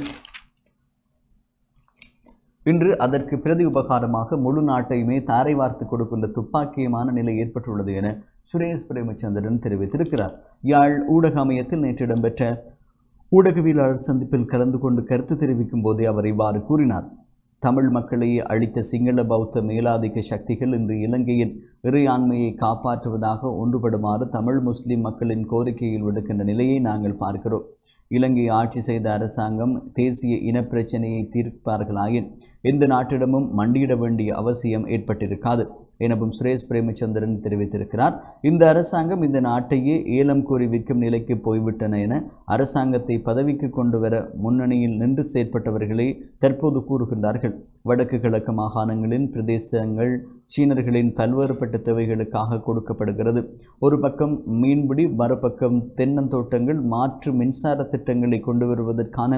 இன்று அதற்கு பிரதி உபகாரமாக முழு நாட்டையுமே தாரை வார்த்து கொடுக்கின்ற துப்பாக்கியமான நிலை ஏற்பட்டுள்ளது என சுரேஷ் பிரேமச்சந்திரன் தெரிவித்திருக்கிறார் யாழ் ஊடக அமையத்தில் நேற்று இடம்பெற்ற ஊடகவியலாளர் சந்திப்பில் கலந்து கொண்டு கருத்து தெரிவிக்கும் போதே அவர் இவ்வாறு கூறினார் தமிழ் மக்களை அழித்த சிங்கள பௌத்த மேலாதிக்க சக்திகள் இன்று இலங்கையின் இறையாண்மையை காப்பாற்றுவதாக ஒன்றுபடுமாறு தமிழ் முஸ்லிம் மக்களின் கோரிக்கையில் விடுக்கின்ற நிலையை நாங்கள் பார்க்கிறோம் இலங்கை ஆட்சி செய்த அரசாங்கம் தேசிய இனப்பிரச்சனையை தீர்ப்பார்களாயின் எந்த நாட்டிடமும் மண்டியிட வேண்டிய அவசியம் ஏற்பட்டிருக்காது எனவும் சுரேஷ் பிரேமச்சந்திரன் தெரிவித்திருக்கிறார் இந்த அரசாங்கம் இந்த நாட்டையே ஏலம் கோரி விற்கும் நிலைக்கு போய்விட்டன என அரசாங்கத்தை பதவிக்கு கொண்டு வர முன்னணியில் நின்று செயற்பட்டவர்களே தற்போது கூறுகின்றார்கள் வடக்கு கிழக்கு மாகாணங்களின் பிரதேசங்கள் சீனர்களின் பல்வேறுபட்ட தேவைகளுக்காக கொடுக்கப்படுகிறது ஒரு பக்கம் மீன்பிடி மறுபக்கம் தென்னந்தோட்டங்கள் மாற்று மின்சார திட்டங்களை கொண்டு வருவதற்கான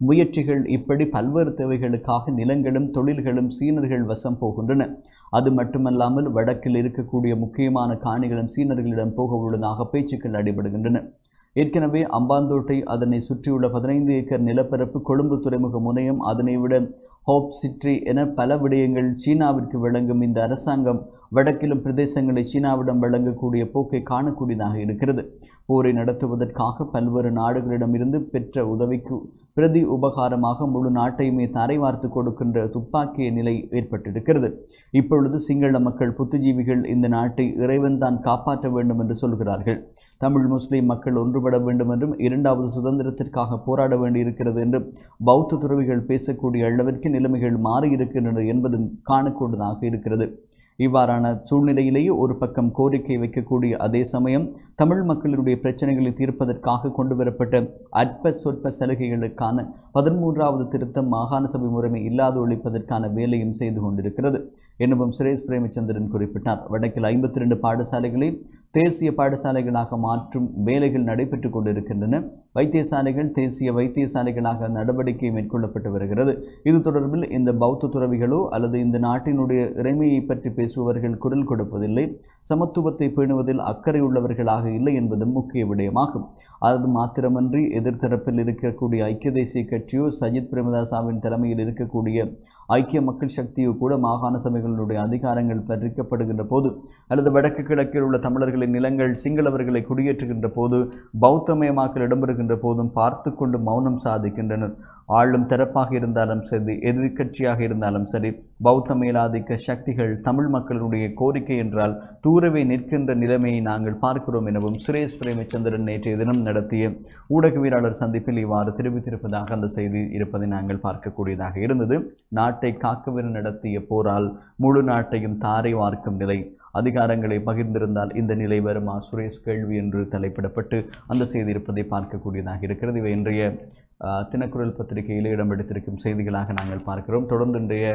முயற்சிகள் இப்படி பல்வேறு தேவைகளுக்காக நிலங்களும் தொழில்களும் சீனர்கள் வசம் போகின்றன அது மட்டுமல்லாமல் வடக்கில் இருக்கக்கூடிய முக்கியமான காணிகளும் சீனர்களிடம் போக உள்ளதாக பேச்சுக்கள் அடிபடுகின்றன ஏற்கனவே அம்பாந்தோட்டை அதனை சுற்றியுள்ள பதினைந்து ஏக்கர் நிலப்பரப்பு கொழும்பு துறைமுக முனையம் அதனை விட ஹோப் சிட்ரி என பல விடயங்கள் சீனாவிற்கு வழங்கும் இந்த அரசாங்கம் வடக்கிலும் பிரதேசங்களை சீனாவிடம் வழங்கக்கூடிய போக்கை காணக்கூடியதாக இருக்கிறது போரை நடத்துவதற்காக பல்வேறு நாடுகளிடமிருந்து பெற்ற உதவிக்கு பிரதி உபகாரமாக முழு நாட்டையுமே தரை வார்த்து கொடுக்கின்ற துப்பாக்கிய நிலை ஏற்பட்டிருக்கிறது இப்பொழுது சிங்கள மக்கள் புத்துஜீவிகள் இந்த நாட்டை இறைவன் தான் காப்பாற்ற வேண்டும் என்று சொல்கிறார்கள் தமிழ் முஸ்லிம் மக்கள் ஒன்றுபட வேண்டும் என்றும் இரண்டாவது சுதந்திரத்திற்காக போராட வேண்டியிருக்கிறது என்றும் பௌத்த துறவிகள் பேசக்கூடிய அளவிற்கு நிலைமைகள் மாறியிருக்கின்றன என்பதும் காணக்கூடியதாக இருக்கிறது இவ்வாறான சூழ்நிலையிலேயே ஒரு பக்கம் கோரிக்கை வைக்கக்கூடிய அதே சமயம் தமிழ் மக்களுடைய பிரச்சனைகளை தீர்ப்பதற்காக கொண்டு வரப்பட்ட அற்ப சொற்ப சலுகைகளுக்கான பதிமூன்றாவது திருத்தம் மாகாண சபை முறைமை இல்லாது ஒழிப்பதற்கான வேலையும் செய்து கொண்டிருக்கிறது எனவும் சுரேஷ் பிரேமச்சந்திரன் குறிப்பிட்டார் வடக்கில் ஐம்பத்தி ரெண்டு பாடசாலைகளை தேசிய பாடசாலைகளாக மாற்றும் வேலைகள் நடைபெற்று கொண்டிருக்கின்றன வைத்தியசாலைகள் தேசிய வைத்தியசாலைகளாக நடவடிக்கை மேற்கொள்ளப்பட்டு வருகிறது இது தொடர்பில் இந்த பௌத்த துறவிகளோ அல்லது இந்த நாட்டினுடைய இறைமையை பற்றி பேசுபவர்கள் குரல் கொடுப்பதில்லை சமத்துவத்தை பேணுவதில் அக்கறை உள்ளவர்களாக இல்லை என்பதும் முக்கிய விடயமாகும் அது மாத்திரமன்றி எதிர்த்தரப்பில் இருக்கக்கூடிய ஐக்கிய தேசிய கட்சியோ சஜித் பிரேமதாசாவின் தலைமையில் இருக்கக்கூடிய ஐக்கிய மக்கள் சக்தியோ கூட மாகாண சபைகளுடைய அதிகாரங்கள் பறிக்கப்படுகின்ற போது அல்லது வடக்கு கிழக்கில் உள்ள தமிழர்களின் நிலங்கள் சிங்களவர்களை குடியேற்றுகின்ற போது பௌத்தமயமாக்கல் இடம்பெறுகின்ற போதும் பார்த்து கொண்டு மௌனம் சாதிக்கின்றனர் ஆளும் தரப்பாக இருந்தாலும் சரி எதிர்க்கட்சியாக இருந்தாலும் சரி பௌத்த மேலாதிக்க சக்திகள் தமிழ் மக்களுடைய கோரிக்கை என்றால் தூரவே நிற்கின்ற நிலைமையை நாங்கள் பார்க்கிறோம் எனவும் சுரேஷ் பிரேமச்சந்திரன் நேற்றைய தினம் நடத்திய ஊடகவியலாளர் சந்திப்பில் இவ்வாறு தெரிவித்திருப்பதாக அந்த செய்தி இருப்பதை நாங்கள் பார்க்கக்கூடியதாக இருந்தது நாட்டை காக்கவென நடத்திய போரால் முழு நாட்டையும் தாரை வார்க்கும் நிலை அதிகாரங்களை பகிர்ந்திருந்தால் இந்த நிலை வருமா சுரேஷ் கேள்வி என்று தலைப்பிடப்பட்டு அந்த செய்தி இருப்பதை பார்க்கக்கூடியதாக இருக்கிறது இவை இன்றைய ஆஹ், தினக்குரல் பத்திரிகையில் இடம் எடுத்திருக்கும் செய்திகளாக நாங்கள் பார்க்கிறோம் தொடர்ந்து இன்றைய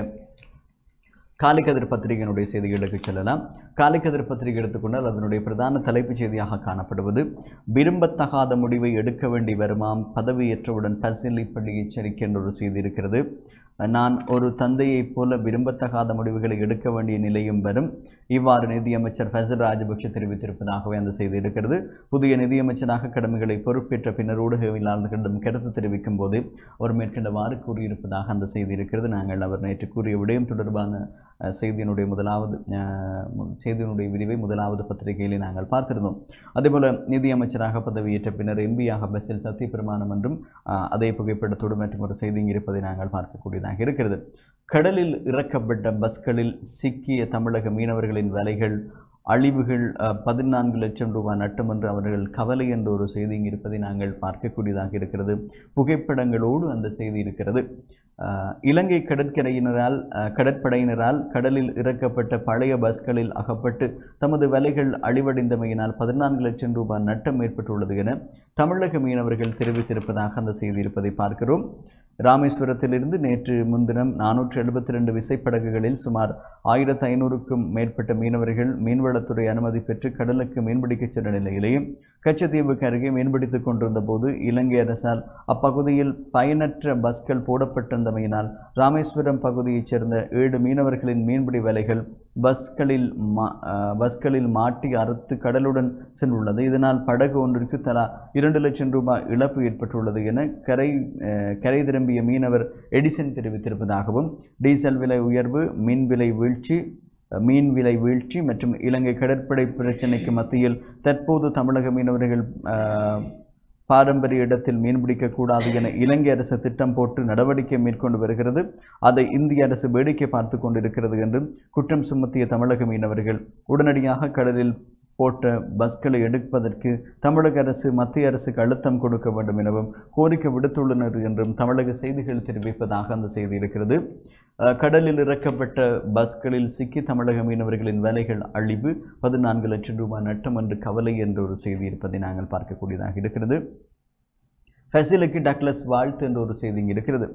காலைக்கதிர் பத்திரிகையினுடைய செய்திகளுக்கு செல்லலாம் காலைக்கதிர் பத்திரிகை எடுத்துக்கொண்டால் அதனுடைய பிரதான தலைப்புச் செய்தியாக காணப்படுவது விரும்பத்தகாத முடிவை எடுக்க வேண்டி வருமாம் பதவியேற்றவுடன் பசிலிப்பள்ளி எச்சரிக்கை என்ற ஒரு செய்தி இருக்கிறது நான் ஒரு தந்தையைப் போல விரும்பத்தகாத முடிவுகளை எடுக்க வேண்டிய நிலையும் வரும் இவ்வாறு நிதியமைச்சர் ஃபசல் ராஜபக்ஷ தெரிவித்திருப்பதாகவே அந்த செய்தி இருக்கிறது புதிய நிதியமைச்சராக கடமைகளை பொறுப்பேற்ற பின்னர் ஊடகவியலாளர்களிடம் கருத்து தெரிவிக்கும் போது அவர் மேற்கண்டவாறு கூறியிருப்பதாக அந்த செய்தி இருக்கிறது நாங்கள் அவர் நேற்று கூறிய விடயம் தொடர்பான அஹ், செய்தியினுடைய முதலாவது அஹ், மு- செய்தியினுடைய விரிவை முதலாவது பத்திரிகையிலே நாங்கள் பார்த்திருந்தோம் அதேபோல நிதியமைச்சராக பதவியேற்ற பின்னர் எம்பியாக பஸ்ஸில் சத்தியப்பிரமாணம் என்றும் அஹ், அதே புகைப்படத்தோடு மற்றும் ஒரு செய்தி இங்கு இருப்பதை நாங்கள் பார்க்கக்கூடியதாக இருக்கிறது கடலில் இறக்கப்பட்ட பஸ்களில் சிக்கிய தமிழக மீனவர்களின் வேலைகள் அழிவுகள் அஹ், பதினான்கு லட்சம் ரூபாய் நட்டம் என்று அவர்கள் கவலை என்ற ஒரு செய்தி இங்கு இருப்பதை நாங்கள் பார்க்கக்கூடியதாக இருக்கிறது புகைப்படங்களோடு அந்த செய்தி இருக்கிறது அஹ், இலங்கை கடற்கரையினரால் அஹ், கடற்படையினரால் கடலில் இறக்கப்பட்ட பழைய பஸ்களில் அகப்பட்டு தமது வேலைகள் அழிவடைந்தமையினால் பதினான்கு லட்சம் ரூபாய் நட்டம் ஏற்பட்டுள்ளது என தமிழக மீனவர்கள் தெரிவித்திருப்பதாக அந்த செய்தி இருப்பதை பார்க்கிறோம் ராமேஸ்வரத்திலிருந்து நேற்று முன்தினம் நானூற்று எழுபத்தி ரெண்டு விசைப்படகுகளில் சுமார் ஆயிரத்து ஐநூறுக்கும் மேற்பட்ட மீனவர்கள் மீன்வளத்துறை அனுமதி பெற்று கடலுக்கு மீன்பிடிக்கச் சென்ற நிலையிலேயே கச்சத்தீவுக்கு அருகே மீன்பிடித்துக் கொண்டிருந்த போது இலங்கை அரசால் அப்பகுதியில் பயனற்ற பஸ்கள் போடப்பட்டிருந்தமையினால் ராமேஸ்வரம் பகுதியைச் சேர்ந்த ஏழு மீனவர்களின் மீன்பிடி வேலைகள் பஸ்களில் மா அஹ், பஸ்களில் மாட்டி அறுத்து கடலுடன் சென்றுள்ளது இதனால் படகு ஒன்றிற்கு தலா இரண்டு லட்சம் ரூபாய் இழப்பு ஏற்பட்டுள்ளது என கரை அஹ், கரை திரும்பிய மீனவர் எடிசன் தெரிவித்திருப்பதாகவும் டீசல் விலை உயர்வு மின் விலை வீழ்ச்சி அஹ், மீன் விலை வீழ்ச்சி மற்றும் இலங்கை கடற்படை பிரச்சினைக்கு மத்தியில் தற்போது தமிழக மீனவர்கள் அஹ், பாரம்பரிய இடத்தில் மீன்பிடிக்கக்கூடாது என இலங்கை அரசு திட்டம் போட்டு நடவடிக்கை மேற்கொண்டு வருகிறது அதை இந்திய அரசு வேடிக்கை பார்த்து கொண்டிருக்கிறது என்றும் குற்றம் சுமத்திய தமிழக மீனவர்கள் உடனடியாக கடலில் போட்ட பஸ்களை எடுப்பதற்கு தமிழக அரசு மத்திய அரசுக்கு அழுத்தம் கொடுக்க வேண்டும் எனவும் கோரிக்கை விடுத்துள்ளனர் என்றும் தமிழக செய்திகள் தெரிவிப்பதாக அந்த செய்தி இருக்கிறது அஹ், கடலில் இறக்கப்பட்ட பஸ்களில் சிக்கி தமிழக மீனவர்களின் வேலைகள் அழிவு பதினான்கு லட்சம் ரூபாய் நட்டம் என்று கவலை என்ற ஒரு செய்தி இருப்பதை நாங்கள் பார்க்கக்கூடியதாக இருக்கிறது ஃபெசிலுக்கு டக்ளஸ் வாழ்த்து என்ற ஒரு செய்தி இங்கு இருக்கிறது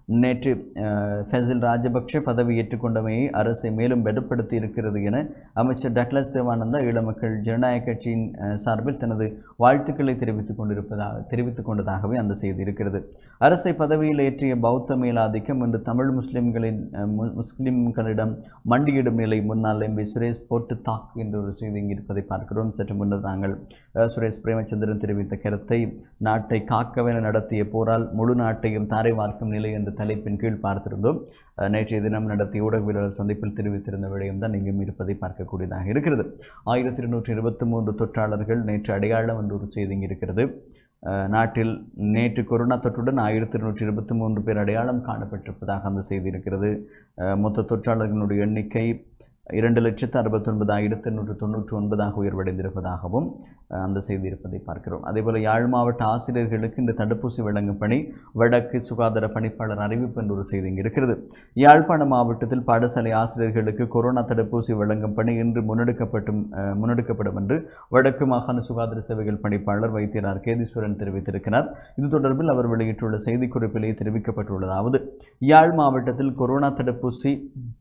நேற்று அஹ், ஃபெசில் ராஜபக்ஷ பதவி ஏற்றுக்கொண்டமையை அரசை மேலும் பலப்படுத்தி இருக்கிறது என அமைச்சர் டக்ளஸ் தேவானந்தா ஈழ மக்கள் ஜனநாயக கட்சியின் அஹ், சார்பில் தனது வாழ்த்துக்களை தெரிவித்துக் கொண்டிருப்பதாக தெரிவித்துக் கொண்டதாகவே அந்த செய்தி இருக்கிறது அரசை பதவியில் ஏற்றிய பௌத்த மேலாதிக்கம் இன்று தமிழ் முஸ்லிம்களின் அஹ், மு- முஸ்லிம்களிடம் மண்டியிடும் நிலை முன்னாள் எம்பி சுரேஷ் போட்டு தாக் என்ற ஒரு செய்தி இங்கு இருப்பதை பார்க்கிறோம் சற்று முன்னர் நாங்கள் அஹ், சுரேஷ் பிரேமச்சந்திரன் தெரிவித்த கருத்தை நாட்டை காக்கவென நடத்திய போரால் முழு நாட்டையும் தாரை வார்க்கும் நிலை என்ற தலைப்பின் கீழ் பார்த்திருந்தோம் அஹ், நேற்றைய தினம் நடத்திய ஊடகவியலாளர் சந்திப்பில் தெரிவித்திருந்த விடயம் தான் இங்கும் இருப்பதை பார்க்கக்கூடியதாக இருக்கிறது ஆயிரத்தி இருநூற்றி இருபத்தி மூன்று தொற்றாளர்கள் நேற்று அடையாளம் என்ற ஒரு செய்தி இங்கு இருக்கிறது அஹ், நாட்டில் நேற்று கொரோனா தொற்றுடன் ஆயிரத்தி இருநூற்றி இருபத்தி மூன்று பேர் அடையாளம் காணப்பட்டிருப்பதாக அந்த செய்தி இருக்கிறது அஹ், மொத்த தொற்றாளர்களுடைய எண்ணிக்கை இரண்டு லட்சத்து அறுபத்தொன்பதாயிரத்து எண்ணூற்று தொண்ணூற்றி ஒன்பதாக உயர்வடைந்திருப்பதாகவும் அஹ், அந்த செய்தி இருப்பதை பார்க்கிறோம் அதேபோல் யாழ் மாவட்ட ஆசிரியர்களுக்கு இந்த தடுப்பூசி வழங்கும் பணி வடக்கு சுகாதார பணிப்பாளர் அறிவிப்பு என்ற ஒரு செய்தி இங்கு இருக்கிறது யாழ்ப்பாண மாவட்டத்தில் பாடசாலை ஆசிரியர்களுக்கு கொரோனா தடுப்பூசி வழங்கும் பணி இன்று முன்னெடுக்கப்பட்டும் அஹ், முன்னெடுக்கப்படும் என்று வடக்கு மாகாண சுகாதார சேவைகள் பணிப்பாளர் வைத்தியர் ஆர் கேதீஸ்வரன் தெரிவித்திருக்கிறார் இது தொடர்பில் அவர் வெளியிட்டுள்ள செய்திக்குறிப்பிலேயே தெரிவிக்கப்பட்டுள்ளதாவது யாழ் மாவட்டத்தில் கொரோனா தடுப்பூசி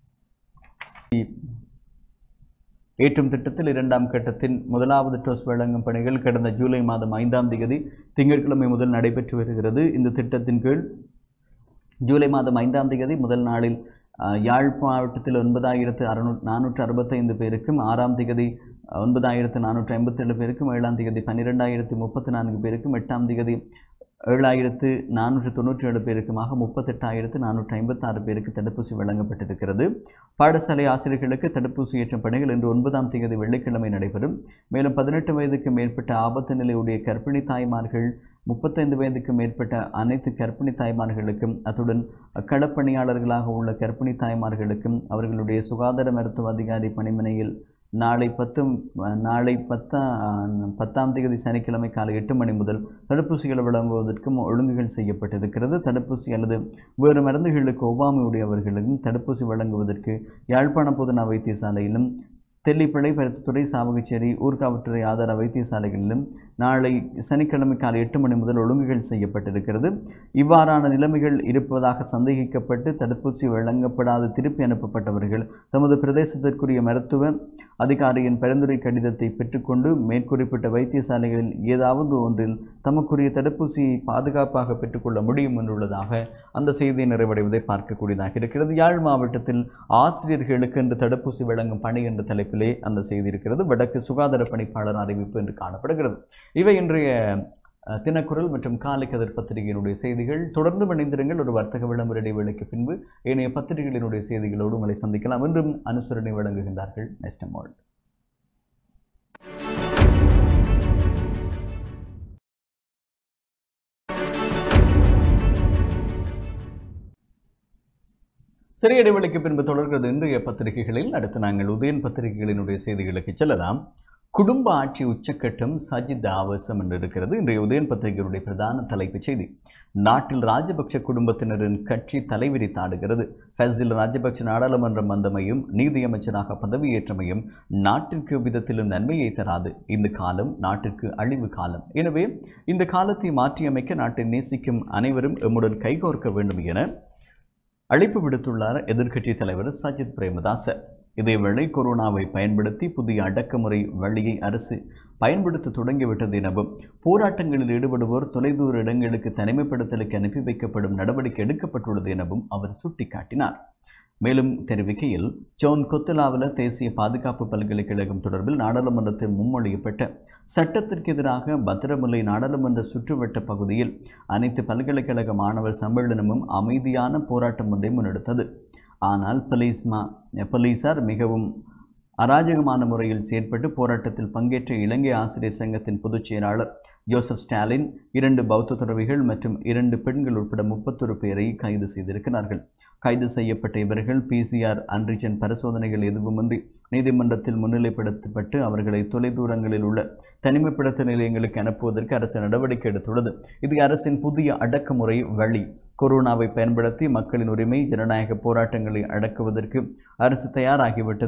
ஏற்றும் திட்டத்தில் இரண்டாம் கட்டத்தின் முதலாவது டோஸ் வழங்கும் பணிகள் கடந்த ஜூலை மாதம் ஐந்தாம் தேதி திங்கட்கிழமை முதல் நடைபெற்று வருகிறது இந்த திட்டத்தின் கீழ் ஜூலை மாதம் ஐந்தாம் தேதி முதல் நாளில் அஹ், யாழ் மாவட்டத்தில் ஒன்பதாயிரத்து அறுநூ நானூற்று அறுபத்தைந்து பேருக்கும் ஆறாம் தேதி ஒன்பதாயிரத்து நானூற்று ஐம்பத்தேழு பேருக்கும் ஏழாம் தேதி பன்னிரெண்டாயிரத்து முப்பத்தி நான்கு பேருக்கும் எட்டாம் தேதி ஏழாயிரத்து நானூற்று தொண்ணூற்றி ஏழு பேருக்குமாக முப்பத்தெட்டாயிரத்து நானூற்று ஐம்பத்தாறு பேருக்கு தடுப்பூசி வழங்கப்பட்டிருக்கிறது பாடசாலை ஆசிரியர்களுக்கு தடுப்பூசி ஏற்றும் பணிகள் இன்று ஒன்பதாம் தேதி வெள்ளிக்கிழமை நடைபெறும் மேலும் பதினெட்டு வயதுக்கு மேற்பட்ட ஆபத்து நிலையுடைய கர்ப்பிணி தாய்மார்கள் முப்பத்தைந்து வயதுக்கு மேற்பட்ட அனைத்து கர்ப்பிணி தாய்மார்களுக்கும் அத்துடன் களப்பணியாளர்களாக உள்ள கர்ப்பிணி தாய்மார்களுக்கும் அவர்களுடைய சுகாதார மருத்துவ அதிகாரி பணிமனையில் நாளை பத்து நாளை பத்தாம் பத்தாம் தேதி சனிக்கிழமை காலை எட்டு மணி முதல் தடுப்பூசிகள் வழங்குவதற்கும் ஒழுங்குகள் செய்யப்பட்டிருக்கிறது தடுப்பூசி அல்லது வேறு மருந்துகளுக்கு ஒவ்வாமையுடையவர்களுக்கும் தடுப்பூசி வழங்குவதற்கு யாழ்ப்பாண பொதுநா வைத்தியசாலையிலும் தெல்லிப்பளை பருத்தித்துறை சாவகச்சேரி ஊர்காவற்றுறை ஆதார வைத்தியசாலைகளிலும் நாளை சனிக்கிழமை காலை எட்டு மணி முதல் ஒழுங்குகள் செய்யப்பட்டிருக்கிறது இவ்வாறான நிலைமைகள் இருப்பதாக சந்தேகிக்கப்பட்டு தடுப்பூசி வழங்கப்படாது திருப்பி அனுப்பப்பட்டவர்கள் தமது பிரதேசத்திற்குரிய மருத்துவ அதிகாரியின் பரிந்துரை கடிதத்தை பெற்றுக்கொண்டு மேற்குறிப்பிட்ட வைத்தியசாலைகளில் ஏதாவது ஒன்றில் தமக்குரிய தடுப்பூசியை பாதுகாப்பாக பெற்றுக்கொள்ள முடியும் என்றுள்ளதாக அந்த செய்தி நிறைவடைவதை பார்க்கக்கூடியதாக இருக்கிறது யாழ் மாவட்டத்தில் ஆசிரியர்களுக்கு என்று தடுப்பூசி வழங்கும் பணி என்ற தலைப்பிலே அந்த செய்தி இருக்கிறது வடக்கு சுகாதார பணிப்பாளர் அறிவிப்பு என்று காணப்படுகிறது இவை இன்றைய அஹ், தினக்குரல் மற்றும் காலை கதிர் பத்திரிகையினுடைய செய்திகள் தொடர்ந்து இணைந்திருங்கள் ஒரு வர்த்தக விளம்பர இடைவேளைக்கு பின்பு ஏனைய பத்திரிகைகளினுடைய செய்திகளோடு உங்களை சந்திக்கலாம் என்றும் அனுசரணை வழங்குகின்றார்கள் நெஸ்டமால் சிறிய இடைவெளிக்கு பின்பு தொடர்கிறது இன்றைய பத்திரிகைகளில் அடுத்து நாங்கள் உதயன் பத்திரிகைகளினுடைய செய்திகளுக்கு செல்லலாம் குடும்ப ஆட்சி உச்சக்கட்டம் சஜித் ஆவேசம் என்று இருக்கிறது இன்றைய உதயன் பத்திரிகையினுடைய பிரதான தலைப்புச் செய்தி நாட்டில் ராஜபக்ஷ குடும்பத்தினரின் கட்சி தலைவிரித்தாடுகிறது ஃபசில் ராஜபக்ஷ நாடாளுமன்றம் வந்தமையும் நீதியமைச்சராக பதவியேற்றமையும் நாட்டிற்கு விதத்திலும் நன்மையை தராது இந்த காலம் நாட்டிற்கு அழிவு காலம் எனவே இந்த காலத்தை மாற்றியமைக்க நாட்டை நேசிக்கும் அனைவரும் எம்முடன் கைகோர்க்க வேண்டும் என அழைப்பு விடுத்துள்ளார் எதிர்க்கட்சித் தலைவர் சஜித் பிரேமதாச இதேவேளை கொரோனாவை பயன்படுத்தி புதிய அடக்குமுறை வழியை அரசு பயன்படுத்த தொடங்கிவிட்டது எனவும் போராட்டங்களில் ஈடுபடுவோர் தொலைதூர இடங்களுக்கு தனிமைப்படுத்தலுக்கு அனுப்பி வைக்கப்படும் நடவடிக்கை எடுக்கப்பட்டுள்ளது எனவும் அவர் சுட்டிக்காட்டினார் மேலும் தெரிவிக்கையில் ஜோன் கொத்தலாவல தேசிய பாதுகாப்பு பல்கலைக்கழகம் தொடர்பில் நாடாளுமன்றத்தில் முன்மொழியப்பட்ட சட்டத்திற்கு எதிராக பத்திரமுல்லை நாடாளுமன்ற சுற்றுவட்ட பகுதியில் அனைத்து பல்கலைக்கழக மாணவர் சம்மேளனமும் அமைதியான போராட்டம் ஒன்றை முன்னெடுத்தது ஆனால் போலீஸ் மா போலீசார் மிகவும் அராஜகமான முறையில் செயற்பட்டு போராட்டத்தில் பங்கேற்ற இலங்கை ஆசிரியர் சங்கத்தின் பொதுச் செயலாளர் ஜோசப் ஸ்டாலின் இரண்டு பௌத்த துறவிகள் மற்றும் இரண்டு பெண்கள் உட்பட முப்பத்தொரு பேரை கைது செய்திருக்கிறார்கள் கைது செய்யப்பட்ட இவர்கள் பிசிஆர் அன்ரிஜன் பரிசோதனைகள் எதுவுமின்றி நீதிமன்றத்தில் முன்னிலைப்படுத்தப்பட்டு அவர்களை தொலைதூரங்களில் உள்ள தனிமைப்படுத்த நிலையங்களுக்கு அனுப்புவதற்கு அரசு நடவடிக்கை எடுத்துள்ளது இது அரசின் புதிய அடக்குமுறை வழி கொரோனாவை பயன்படுத்தி மக்களின் உரிமை ஜனநாயக போராட்டங்களை அடக்குவதற்கு அரசு தயாராகிவிட்டது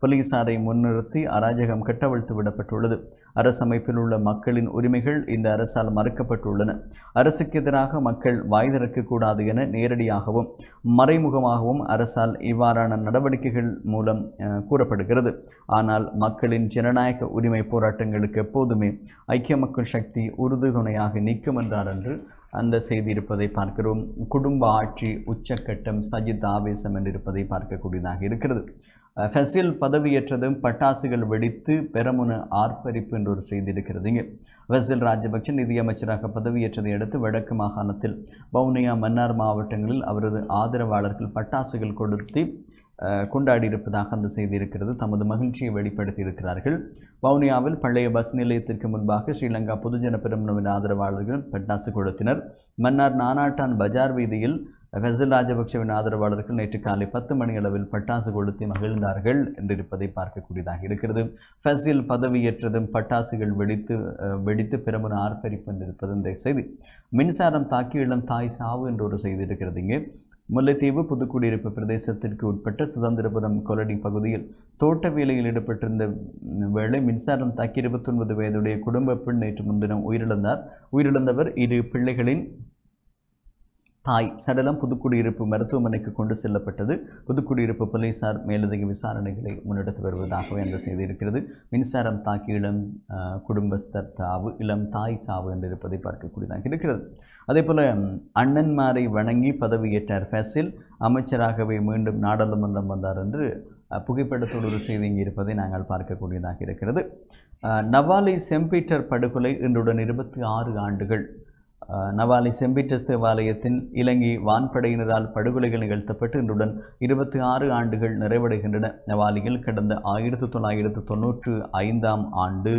போலீசாரை முன்னிறுத்தி அராஜகம் கட்டவிழ்த்து விடப்பட்டுள்ளது அரசமைப்பில் உள்ள மக்களின் உரிமைகள் இந்த அரசால் மறுக்கப்பட்டுள்ளன அரசுக்கு எதிராக மக்கள் வாய் திறக்கக்கூடாது என நேரடியாகவும் மறைமுகமாகவும் அரசால் இவ்வாறான நடவடிக்கைகள் மூலம் அஹ், கூறப்படுகிறது ஆனால் மக்களின் ஜனநாயக உரிமை போராட்டங்களுக்கு எப்போதுமே ஐக்கிய மக்கள் சக்தி உறுதுணையாக நிற்கும் என்றார் என்று அந்த செய்தி இருப்பதை பார்க்கிறோம் குடும்ப ஆட்சி உச்சக்கட்டம் சஜித் ஆவேசம் என்று இருப்பதை பார்க்கக்கூடியதாக இருக்கிறது அஹ், ஃபெசில் பதவியேற்றதும் பட்டாசுகள் வெடித்து பெரமுன ஆர்ப்பரிப்பு என்ற ஒரு செய்தி இருக்கிறது இங்கே ஃபெசில் ராஜபக்ஷ நிதியமைச்சராக பதவியேற்றதை அடுத்து வடக்கு மாகாணத்தில் வவுனியா மன்னார் மாவட்டங்களில் அவரது ஆதரவாளர்கள் பட்டாசுகள் கொடுத்து அஹ், கொண்டாடியிருப்பதாக அந்த செய்தி இருக்கிறது தமது மகிழ்ச்சியை வெளிப்படுத்தி இருக்கிறார்கள் வவுனியாவில் பழைய பஸ் நிலையத்திற்கு முன்பாக ஸ்ரீலங்கா பொதுஜன பெருமனவின் ஆதரவாளர்கள் பட்டாசு கொளுத்தினர் மன்னார் நானாட்டான் பஜார் வீதியில் ஃபெசில் ராஜபக்ஷவின் ஆதரவாளர்கள் நேற்று காலை பத்து மணி அளவில் பட்டாசு கொளுத்தி மகிழ்ந்தார்கள் என்றிருப்பதை பார்க்கக்கூடியதாக இருக்கிறது ஃபெசில் பதவியேற்றதும் பட்டாசுகள் வெடித்து அஹ், வெடித்து பெருமன ஆர்ப்பரிப்பு என்றிருப்பது இந்த செய்தி மின்சாரம் தாக்கி இளம் தாய் சாவு என்ற ஒரு செய்தி இருக்கிறது இங்கே முல்லைத்தீவு புதுக்குடியிருப்பு பிரதேசத்திற்கு உட்பட்ட சுதந்திரபுரம் கொலடி பகுதியில் தோட்ட வேலையில் ஈடுபட்டிருந்த வேளை மின்சாரம் தாக்கி இருபத்தொன்பது வயதுடைய குடும்ப பெண் நேற்று முன்தினம் உயிரிழந்தார் உயிரிழந்தவர் இரு பிள்ளைகளின் தாய் சடலம் புதுக்குடியிருப்பு மருத்துவமனைக்கு கொண்டு செல்லப்பட்டது புதுக்குடியிருப்பு போலீசார் மேலதிக விசாரணைகளை முன்னெடுத்து வருவதாகவே அந்த செய்தி இருக்கிறது மின்சாரம் தாக்கி இளம் அஹ், குடும்பஸ்தர் சாவு இளம் தாய் சாவு என்று இருப்பதை பார்க்கக்கூடியதாக இருக்கிறது அதே போல ம், அண்ணன்மாரை வணங்கி பதவியேற்றார் ஃபேசில் அமைச்சராகவே மீண்டும் நாடாளுமன்றம் வந்தார் என்று அஹ், புகைப்படத்தோடு ஒரு செய்தி இங்கே இருப்பதை நாங்கள் பார்க்கக்கூடியதாக இருக்கிறது அஹ், நவாலி செம்பீட்டர் படுகொலை இன்றுடன் இருபத்தி ஆறு ஆண்டுகள் அஹ், நவாலி செம்பிட்டஸ் தேவாலயத்தின் இலங்கை வான்படையினரால் படுகொலைகள் நிகழ்த்தப்பட்டு இன்றுடன் இருபத்தி ஆறு ஆண்டுகள் நிறைவடைகின்றன நவாலியில் கடந்த ஆயிரத்தி தொள்ளாயிரத்து தொன்னூற்று ஐந்தாம் ஆண்டு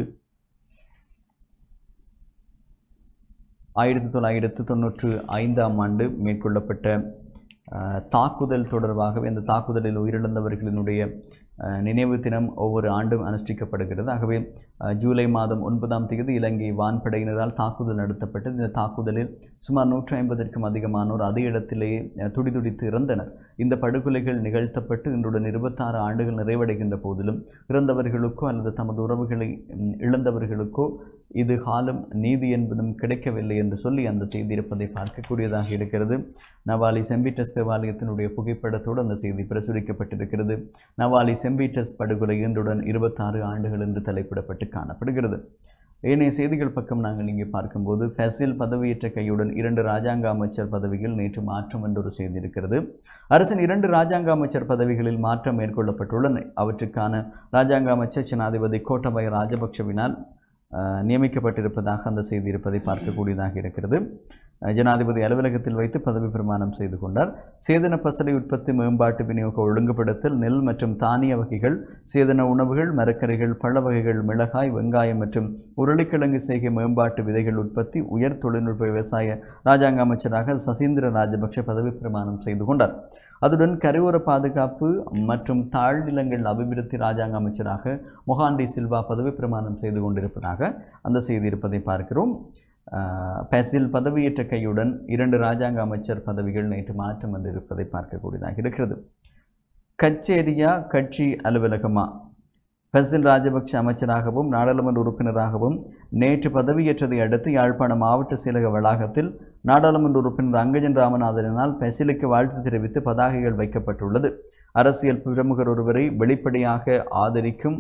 ஆயிரத்தி தொள்ளாயிரத்து தொன்னூற்று ஐந்தாம் ஆண்டு மேற்கொள்ளப்பட்ட அஹ், தாக்குதல் தொடர்பாகவே இந்த தாக்குதலில் உயிரிழந்தவர்களினுடைய அஹ், நினைவு தினம் ஒவ்வொரு ஆண்டும் அனுஷ்டிக்கப்படுகிறது ஆகவே அஹ், ஜூலை மாதம் ஒன்பதாம் தேதி இலங்கை வான்படையினரால் தாக்குதல் நடத்தப்பட்டது இந்த தாக்குதலில் சுமார் நூற்றி ஐம்பதற்கும் அதிகமானோர் அதே இடத்திலேயே அஹ், துடிதுடித்து இறந்தனர் இந்த படுகொலைகள் நிகழ்த்தப்பட்டு இன்றுடன் இருபத்தாறு ஆண்டுகள் நிறைவடைகின்ற போதிலும் இறந்தவர்களுக்கோ அல்லது தமது உறவுகளை ம், இழந்தவர்களுக்கோ இது காலம் நீதி என்பதும் கிடைக்கவில்லை என்று சொல்லி அந்த செய்தி இருப்பதை பார்க்கக்கூடியதாக இருக்கிறது நவாலி செம்பிட்டஸ் தேவாலயத்தினுடைய புகைப்படத்தோடு அந்த செய்தி பிரசுரிக்கப்பட்டிருக்கிறது நவாலி செம்பிட்டஸ் படுகொலை இன்றுடன் இருபத்தாறு ஆண்டுகள் என்று தலைப்பிடப்பட்டு காணப்படுகிறது ஏனைய செய்திகள் பக்கம் நாங்கள் இங்கே பார்க்கும்போது ஃபெசில் பதவியேற்ற கையுடன் இரண்டு ராஜாங்க அமைச்சர் பதவிகள் நேற்று மாற்றம் என்ற ஒரு செய்தி இருக்கிறது அரசின் இரண்டு ராஜாங்க அமைச்சர் பதவிகளில் மாற்றம் மேற்கொள்ளப்பட்டுள்ளன அவற்றுக்கான ராஜாங்க அமைச்சர் ஜனாதிபதி கோட்டபய ராஜபக்ஷவினால் அஹ், நியமிக்கப்பட்டிருப்பதாக அந்த செய்தி இருப்பதை பார்க்கக்கூடியதாக இருக்கிறது அஹ், ஜனாதிபதி அலுவலகத்தில் வைத்து பதவி பிரமாணம் செய்து கொண்டார் சேதன பசலை உற்பத்தி மேம்பாட்டு விநியோக ஒழுங்குபடுத்தல் நெல் மற்றும் தானிய வகைகள் சேதன உணவுகள் மரக்கறிகள் பழ வகைகள் மிளகாய் வெங்காயம் மற்றும் உருளைக்கிழங்கு செய்கை மேம்பாட்டு விதைகள் உற்பத்தி உயர் தொழில்நுட்ப விவசாய ராஜாங்க அமைச்சராக சசீந்திர ராஜபக்ஷ பதவி பிரமாணம் செய்து கொண்டார் அதுடன் கரையோர பாதுகாப்பு மற்றும் தாழ்நிலங்கள் அபிவிருத்தி ராஜாங்க அமைச்சராக மொஹாண்டி சில்வா பதவி பிரமாணம் செய்து கொண்டிருப்பதாக அந்த செய்தி இருப்பதை பார்க்கிறோம் ஆஹ், பெசில் பதவியேற்ற கையுடன் இரண்டு ராஜாங்க அமைச்சர் பதவிகள் நேற்று மாற்றம் வந்திருப்பதை பார்க்கக்கூடியதாக இருக்கிறது கச்சேரியா கட்சி அலுவலகமா ஃபசில் ராஜபக்ஷ அமைச்சராகவும் நாடாளுமன்ற உறுப்பினராகவும் நேற்று பதவியேற்றதை அடுத்து யாழ்ப்பாணம் மாவட்ட செயலக வளாகத்தில் நாடாளுமன்ற உறுப்பினர் அங்கஜன் ராமநாதனினால் பெசிலுக்கு வாழ்த்து தெரிவித்து பதாகைகள் வைக்கப்பட்டுள்ளது அரசியல் பிரமுகர் ஒருவரை வெளிப்படையாக ஆதரிக்கும்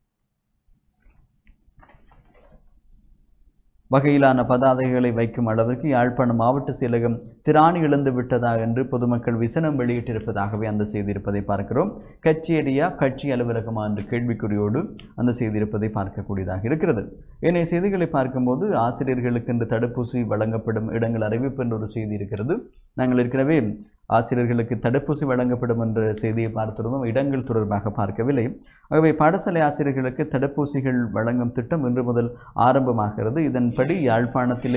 வகையிலான பதாதைகளை வைக்கும் அளவிற்கு யாழ்ப்பாணம் மாவட்ட செயலகம் திராணி இழந்து விட்டதா என்று பொதுமக்கள் விசனம் வெளியிட்டிருப்பதாகவே அந்த செய்தி இருப்பதை பார்க்கிறோம் கச்சேரியா கட்சி அலுவலகமா என்ற கேள்விக்குறியோடு அந்த செய்தி இருப்பதை பார்க்கக்கூடியதாக இருக்கிறது ஏனைய செய்திகளை பார்க்கும்போது ஆசிரியர்களுக்கு இன்று தடுப்பூசி வழங்கப்படும் இடங்கள் அறிவிப்பு என்ற ஒரு செய்தி இருக்கிறது நாங்கள் ஏற்கனவே ஆசிரியர்களுக்கு தடுப்பூசி வழங்கப்படும் என்ற செய்தியை பார்த்திருந்தோம் இடங்கள் தொடர்பாக பார்க்கவில்லை ஆகவே பாடசாலை ஆசிரியர்களுக்கு தடுப்பூசிகள் வழங்கும் திட்டம் இன்று முதல் ஆரம்பமாகிறது இதன்படி யாழ்ப்பாணத்திலே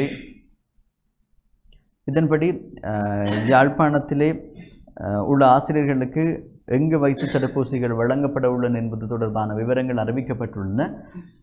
இதன்படி அஹ், யாழ்ப்பாணத்திலே அஹ், உள்ள ஆசிரியர்களுக்கு எங்கு வைத்து தடுப்பூசிகள் வழங்கப்பட உள்ளன என்பது தொடர்பான விவரங்கள் அறிவிக்கப்பட்டுள்ளன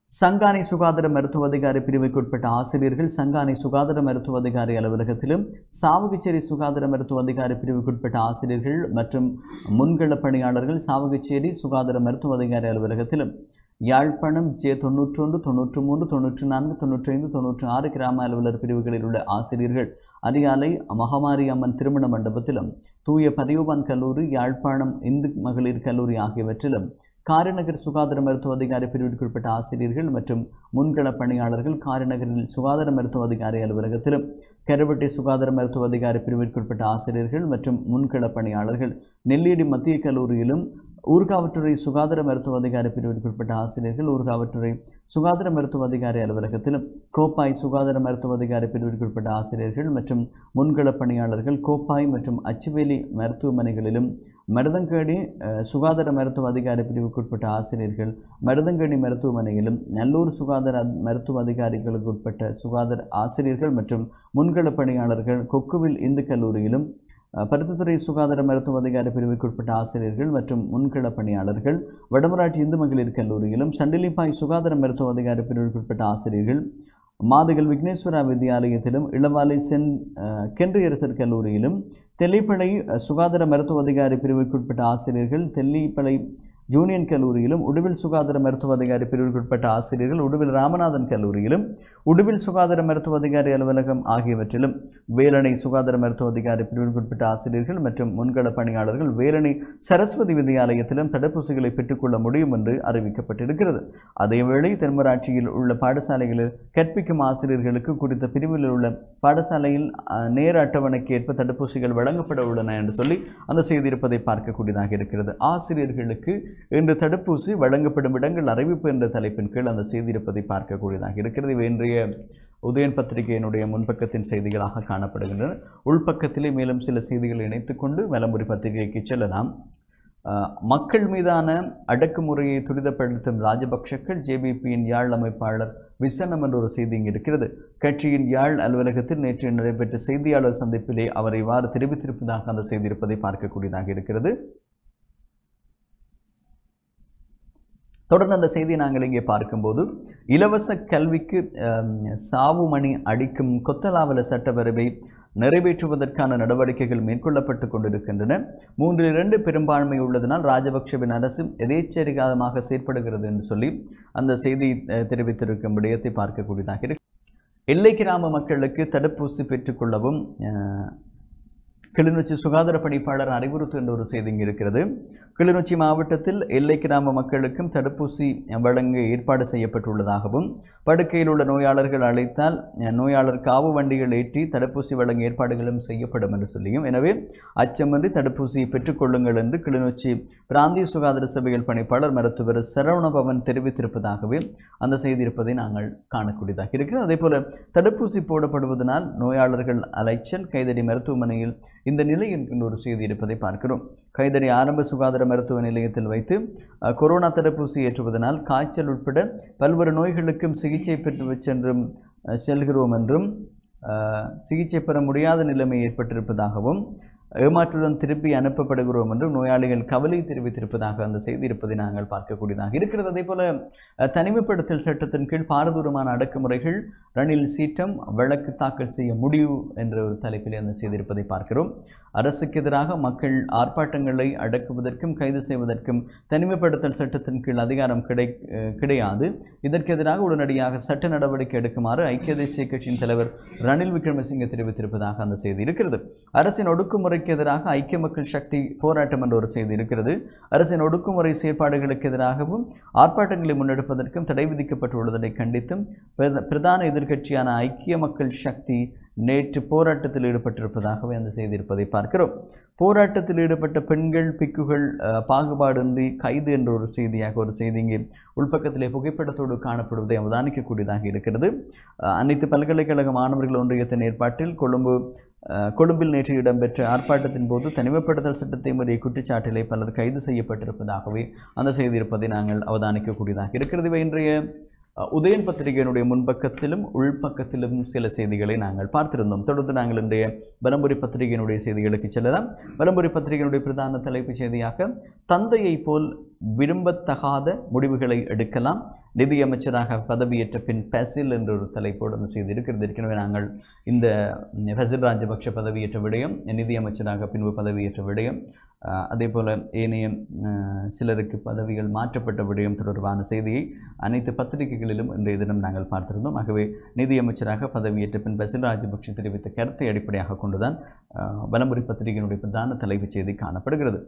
சங்கானை சுகாதார மருத்துவ அதிகாரி பிரிவுக்குட்பட்ட ஆசிரியர்கள் சங்கானை சுகாதார மருத்துவ அதிகாரி அலுவலகத்திலும் சாவகச்சேரி சுகாதார மருத்துவ அதிகாரி பிரிவுக்குட்பட்ட ஆசிரியர்கள் மற்றும் முன்கள பணியாளர்கள் சாவகச்சேரி சுகாதார மருத்துவ அதிகாரி அலுவலகத்திலும் யாழ்ப்பாணம் ஜே தொண்ணூற்றொன்று தொண்ணூற்று மூன்று தொண்ணூற்று நான்கு தொண்ணூற்றி ஐந்து தொண்ணூற்று ஆறு கிராம அலுவலர் பிரிவுகளில் உள்ள ஆசிரியர்கள் அதிகாலை மகமாரி அம்மன் திருமண மண்டபத்திலும் தூய பரியோபான் கல்லூரி யாழ்ப்பாணம் இந்து மகளிர் கல்லூரி ஆகியவற்றிலும் காரிநகர் சுகாதார மருத்துவ அதிகாரி பிரிவிற்குட்பட்ட ஆசிரியர்கள் மற்றும் முன்கள பணியாளர்கள் காரிநகரில் சுகாதார மருத்துவ அதிகாரி அலுவலகத்திலும் கருவட்டி சுகாதார மருத்துவ அதிகாரி பிரிவிற்குட்பட்ட ஆசிரியர்கள் மற்றும் முன்கள பணியாளர்கள் நெல்லியடி மத்திய கல்லூரியிலும் ஊர்காவற்றுறை சுகாதார மருத்துவ அதிகாரி பிரிவிற்குட்பட்ட ஆசிரியர்கள் ஊர்காவற்றுறை சுகாதார மருத்துவ அதிகாரி அலுவலகத்திலும் கோப்பாய் சுகாதார மருத்துவ அதிகாரி பிரிவிற்குட்பட்ட ஆசிரியர்கள் மற்றும் முன்கள பணியாளர்கள் கோப்பாய் மற்றும் அச்சுவேலி மருத்துவமனைகளிலும் மருதங்கேணி அஹ், சுகாதார மருத்துவ அதிகாரி பிரிவுக்குட்பட்ட ஆசிரியர்கள் மருதங்கேணி மருத்துவமனையிலும் நல்லூர் சுகாதார அத்- மருத்துவ அதிகாரிகளுக்கு உட்பட்ட சுகாதார ஆசிரியர்கள் மற்றும் முன்கள பணியாளர்கள் கொக்குவில் இந்து கல்லூரியிலும் அஹ், பருத்தித்துறை சுகாதார மருத்துவ அதிகாரி பிரிவுக்குட்பட்ட ஆசிரியர்கள் மற்றும் முன்கள பணியாளர்கள் வடமராட்சி இந்து மகளிர் கல்லூரியிலும் சண்டிலிப்பாய் சுகாதார மருத்துவ அதிகாரி பிரிவுக்குட்பட்ட ஆசிரியர்கள் மாதுகள் விக்னேஸ்வரா வித்யாலயத்திலும் இளவாலை சென் அஹ், கென்றியரசர் கல்லூரியிலும் தெல்லிப்பளை அஹ், சுகாதார மருத்துவ அதிகாரி பிரிவுக்குட்பட்ட ஆசிரியர்கள் தெல்லிப்பளை ஜூனியன் கல்லூரியிலும் உடுவில் சுகாதார மருத்துவ அதிகாரி பிரிவுக்குட்பட்ட ஆசிரியர்கள் உடுவில் ராமநாதன் கல்லூரியிலும் உடுவில் சுகாதார மருத்துவ அதிகாரி அலுவலகம் ஆகியவற்றிலும் வேலணை சுகாதார மருத்துவ அதிகாரி பிரிவுக்குட்பட்ட ஆசிரியர்கள் மற்றும் முன்கள பணியாளர்கள் வேலணை சரஸ்வதி வித்யாலயத்திலும் தடுப்பூசிகளை பெற்றுக்கொள்ள முடியும் என்று அறிவிக்கப்பட்டிருக்கிறது அதேவேளை தென்மராட்சியில் உள்ள பாடசாலைகளில் கற்பிக்கும் ஆசிரியர்களுக்கு குறித்த பிரிவில் உள்ள பாடசாலையில் அஹ், நேர அட்டவணைக்கு ஏற்ப தடுப்பூசிகள் வழங்கப்பட உள்ளன என்று சொல்லி அந்த செய்தி இருப்பதை பார்க்கக்கூடியதாக இருக்கிறது ஆசிரியர்களுக்கு இன்று தடுப்பூசி வழங்கப்படும் இடங்கள் அறிவிப்பு என்ற தலைப்பின் கீழ் அந்த செய்தி இருப்பதை பார்க்கக்கூடியதாக இருக்கிறது இவை இன்றைய உதயன் பத்திரிகையினுடைய முன்பக்கத்தின் செய்திகளாக காணப்படுகின்றன உள்பக்கத்திலே மேலும் சில செய்திகளை இணைத்துக்கொண்டு வலம்புரி பத்திரிகைக்கு செல்லலாம் அஹ், மக்கள் மீதான அடக்குமுறையை துரிதப்படுத்தும் ராஜபக்ஷக்கள் ஜேபிபியின் யாழ் அமைப்பாளர் விசனம் என்ற ஒரு செய்தி இங்கு இருக்கிறது கட்சியின் யாழ் அலுவலகத்தில் நேற்று நடைபெற்ற செய்தியாளர் சந்திப்பிலே அவர் இவ்வாறு தெரிவித்திருப்பதாக அந்த செய்தி இருப்பதை பார்க்கக்கூடியதாக இருக்கிறது தொடர்ந்து அந்த செய்தியை நாங்கள் இங்கே பார்க்கும்போது இலவச கல்விக்கு அம், சாவு மணி அடிக்கும் கொத்தலாவல சட்டப்பேரவை நிறைவேற்றுவதற்கான நடவடிக்கைகள் மேற்கொள்ளப்பட்டு கொண்டிருக்கின்றன மூன்றில் இரண்டு பெரும்பான்மை உள்ளதனால் ராஜபக்ஷவின் அரசு எதேச்சரிகாதமாக செயற்படுகிறது என்று சொல்லி அந்த செய்தி அஹ், தெரிவித்திருக்கும் விடயத்தை பார்க்கக்கூடியதாக இருக்கு எல்லை கிராம மக்களுக்கு தடுப்பூசி பெற்றுக்கொள்ளவும் அஹ், கிளிநொச்சி சுகாதார பணிப்பாளர் அறிவுறுத்துகின்ற ஒரு செய்தி இங்கு இருக்கிறது கிளிநொச்சி மாவட்டத்தில் எல்லை கிராம மக்களுக்கும் தடுப்பூசி வழங்க ஏற்பாடு செய்யப்பட்டுள்ளதாகவும் படுக்கையில் உள்ள நோயாளர்கள் அழைத்தால் அஹ், நோயாளர் காவு வண்டிகள் ஏற்றி தடுப்பூசி வழங்க ஏற்பாடுகளும் செய்யப்படும் என்று சொல்லியும் எனவே அச்சமின்றி தடுப்பூசியை பெற்றுக்கொள்ளுங்கள் என்று கிளிநொச்சி பிராந்திய சுகாதார சபைகள் பணிப்பாளர் மருத்துவர் சரவணபவன் தெரிவித்திருப்பதாகவே அந்த செய்தி இருப்பதை நாங்கள் காணக்கூடியதாக இருக்கிறது அதே போல தடுப்பூசி போடப்படுவதனால் நோயாளர்கள் அலைச்சல் கைதடி மருத்துவமனையில் இந்த நிலை என்கின்ற ஒரு செய்தி இருப்பதை பார்க்கிறோம் கைதடி ஆரம்ப சுகாதார மருத்துவ நிலையத்தில் வைத்து அஹ், கொரோனா தடுப்பூசி ஏற்றுவதனால் காய்ச்சல் உட்பட பல்வேறு நோய்களுக்கும் சிகிச்சை பெற்று சென்றும் அஹ், செல்கிறோம் என்றும் அஹ், சிகிச்சை பெற முடியாத நிலைமை ஏற்பட்டிருப்பதாகவும் ஏமாற்றுடன் திருப்பி அனுப்பப்படுகிறோம் என்றும் நோயாளிகள் கவலை தெரிவித்திருப்பதாக அந்த செய்தி இருப்பதை நாங்கள் பார்க்கக்கூடியதாக இருக்கிறது அதே போல அஹ், தனிமைப்படுத்தல் சட்டத்தின் கீழ் பாரதூரமான அடக்குமுறைகள் ரணில் சீற்றம் வழக்கு தாக்கல் செய்ய முடிவு என்ற ஒரு தலைப்பில் அந்த செய்தி இருப்பதை பார்க்கிறோம் அரசுக்கு எதிராக மக்கள் ஆர்ப்பாட்டங்களை அடக்குவதற்கும் கைது செய்வதற்கும் தனிமைப்படுத்தல் சட்டத்தின் கீழ் அதிகாரம் கிடை அஹ், கிடையாது இதற்கு எதிராக உடனடியாக சட்ட நடவடிக்கை எடுக்குமாறு ஐக்கிய தேசிய கட்சியின் தலைவர் ரணில் விக்ரமசிங்கே தெரிவித்திருப்பதாக அந்த செய்தி இருக்கிறது அரசின் ஒடுக்குமுறைக்கு எதிராக ஐக்கிய மக்கள் சக்தி போராட்டம் என்ற ஒரு செய்தி இருக்கிறது அரசின் ஒடுக்குமுறை செயற்பாடுகளுக்கு எதிராகவும் ஆர்ப்பாட்டங்களை முன்னெடுப்பதற்கும் தடை விதிக்கப்பட்டுள்ளதை கண்டித்தும் பிரத- பிரதான எதிர்க்கட்சியான ஐக்கிய மக்கள் சக்தி நேற்று போராட்டத்தில் ஈடுபட்டிருப்பதாகவே அந்த செய்தி இருப்பதை பார்க்கிறோம் போராட்டத்தில் ஈடுபட்ட பெண்கள் பிக்குகள் அஹ், பாகுபாடின்றி கைது என்ற ஒரு செய்தியாக ஒரு செய்தி இங்கே உள்பக்கத்திலே புகைப்படத்தோடு காணப்படுவதை அவதானிக்கக்கூடியதாக இருக்கிறது அஹ், அனைத்து பல்கலைக்கழக மாணவர்கள் ஒன்றியத்தின் ஏற்பாட்டில் கொழும்பு அஹ், கொழும்பில் நேற்று இடம்பெற்ற ஆர்ப்பாட்டத்தின் போது தனிமைப்படுத்தல் சட்டத்தை மீறிய குற்றச்சாட்டிலே பலர் கைது செய்யப்பட்டிருப்பதாகவே அந்த செய்தி இருப்பதை நாங்கள் அவதானிக்கக்கூடியதாக இருக்கிறது இவை இன்றைய அஹ், உதயன் பத்திரிகையினுடைய முன்பக்கத்திலும் உள்பக்கத்திலும் சில செய்திகளை நாங்கள் பார்த்திருந்தோம் தொடர்ந்து நாங்கள் இன்றைய பலம்புரி பத்திரிகையினுடைய செய்திகளுக்கு செல்லலாம் பலம்புரி பத்திரிகையினுடைய பிரதான தலைப்புச் செய்தியாக தந்தையைப் போல் விரும்பத்தகாத முடிவுகளை எடுக்கலாம் நிதியமைச்சராக பதவியேற்ற பின் பெசில் என்ற ஒரு தலைப்போடு அந்த செய்தி இருக்கிறது ஏற்கனவே நாங்கள் இந்த ஃபசில் ராஜபக்ஷ பதவியேற்ற விடயம் நிதியமைச்சராக பின்பு பதவியேற்ற விடயம் அஹ், அதே போல் ஏனைய அஹ், சிலருக்கு பதவிகள் மாற்றப்பட்ட விடயம் தொடர்பான செய்தியை அனைத்து பத்திரிகைகளிலும் இன்றைய தினம் நாங்கள் பார்த்திருந்தோம் ஆகவே நிதியமைச்சராக பதவியேற்ற பின் பசில் ராஜபக்ஷ தெரிவித்த கருத்தை அடிப்படையாக கொண்டுதான் அஹ், வலம்புரி பத்திரிகையினுடைய பிரதான தலைப்புச் செய்தி காணப்படுகிறது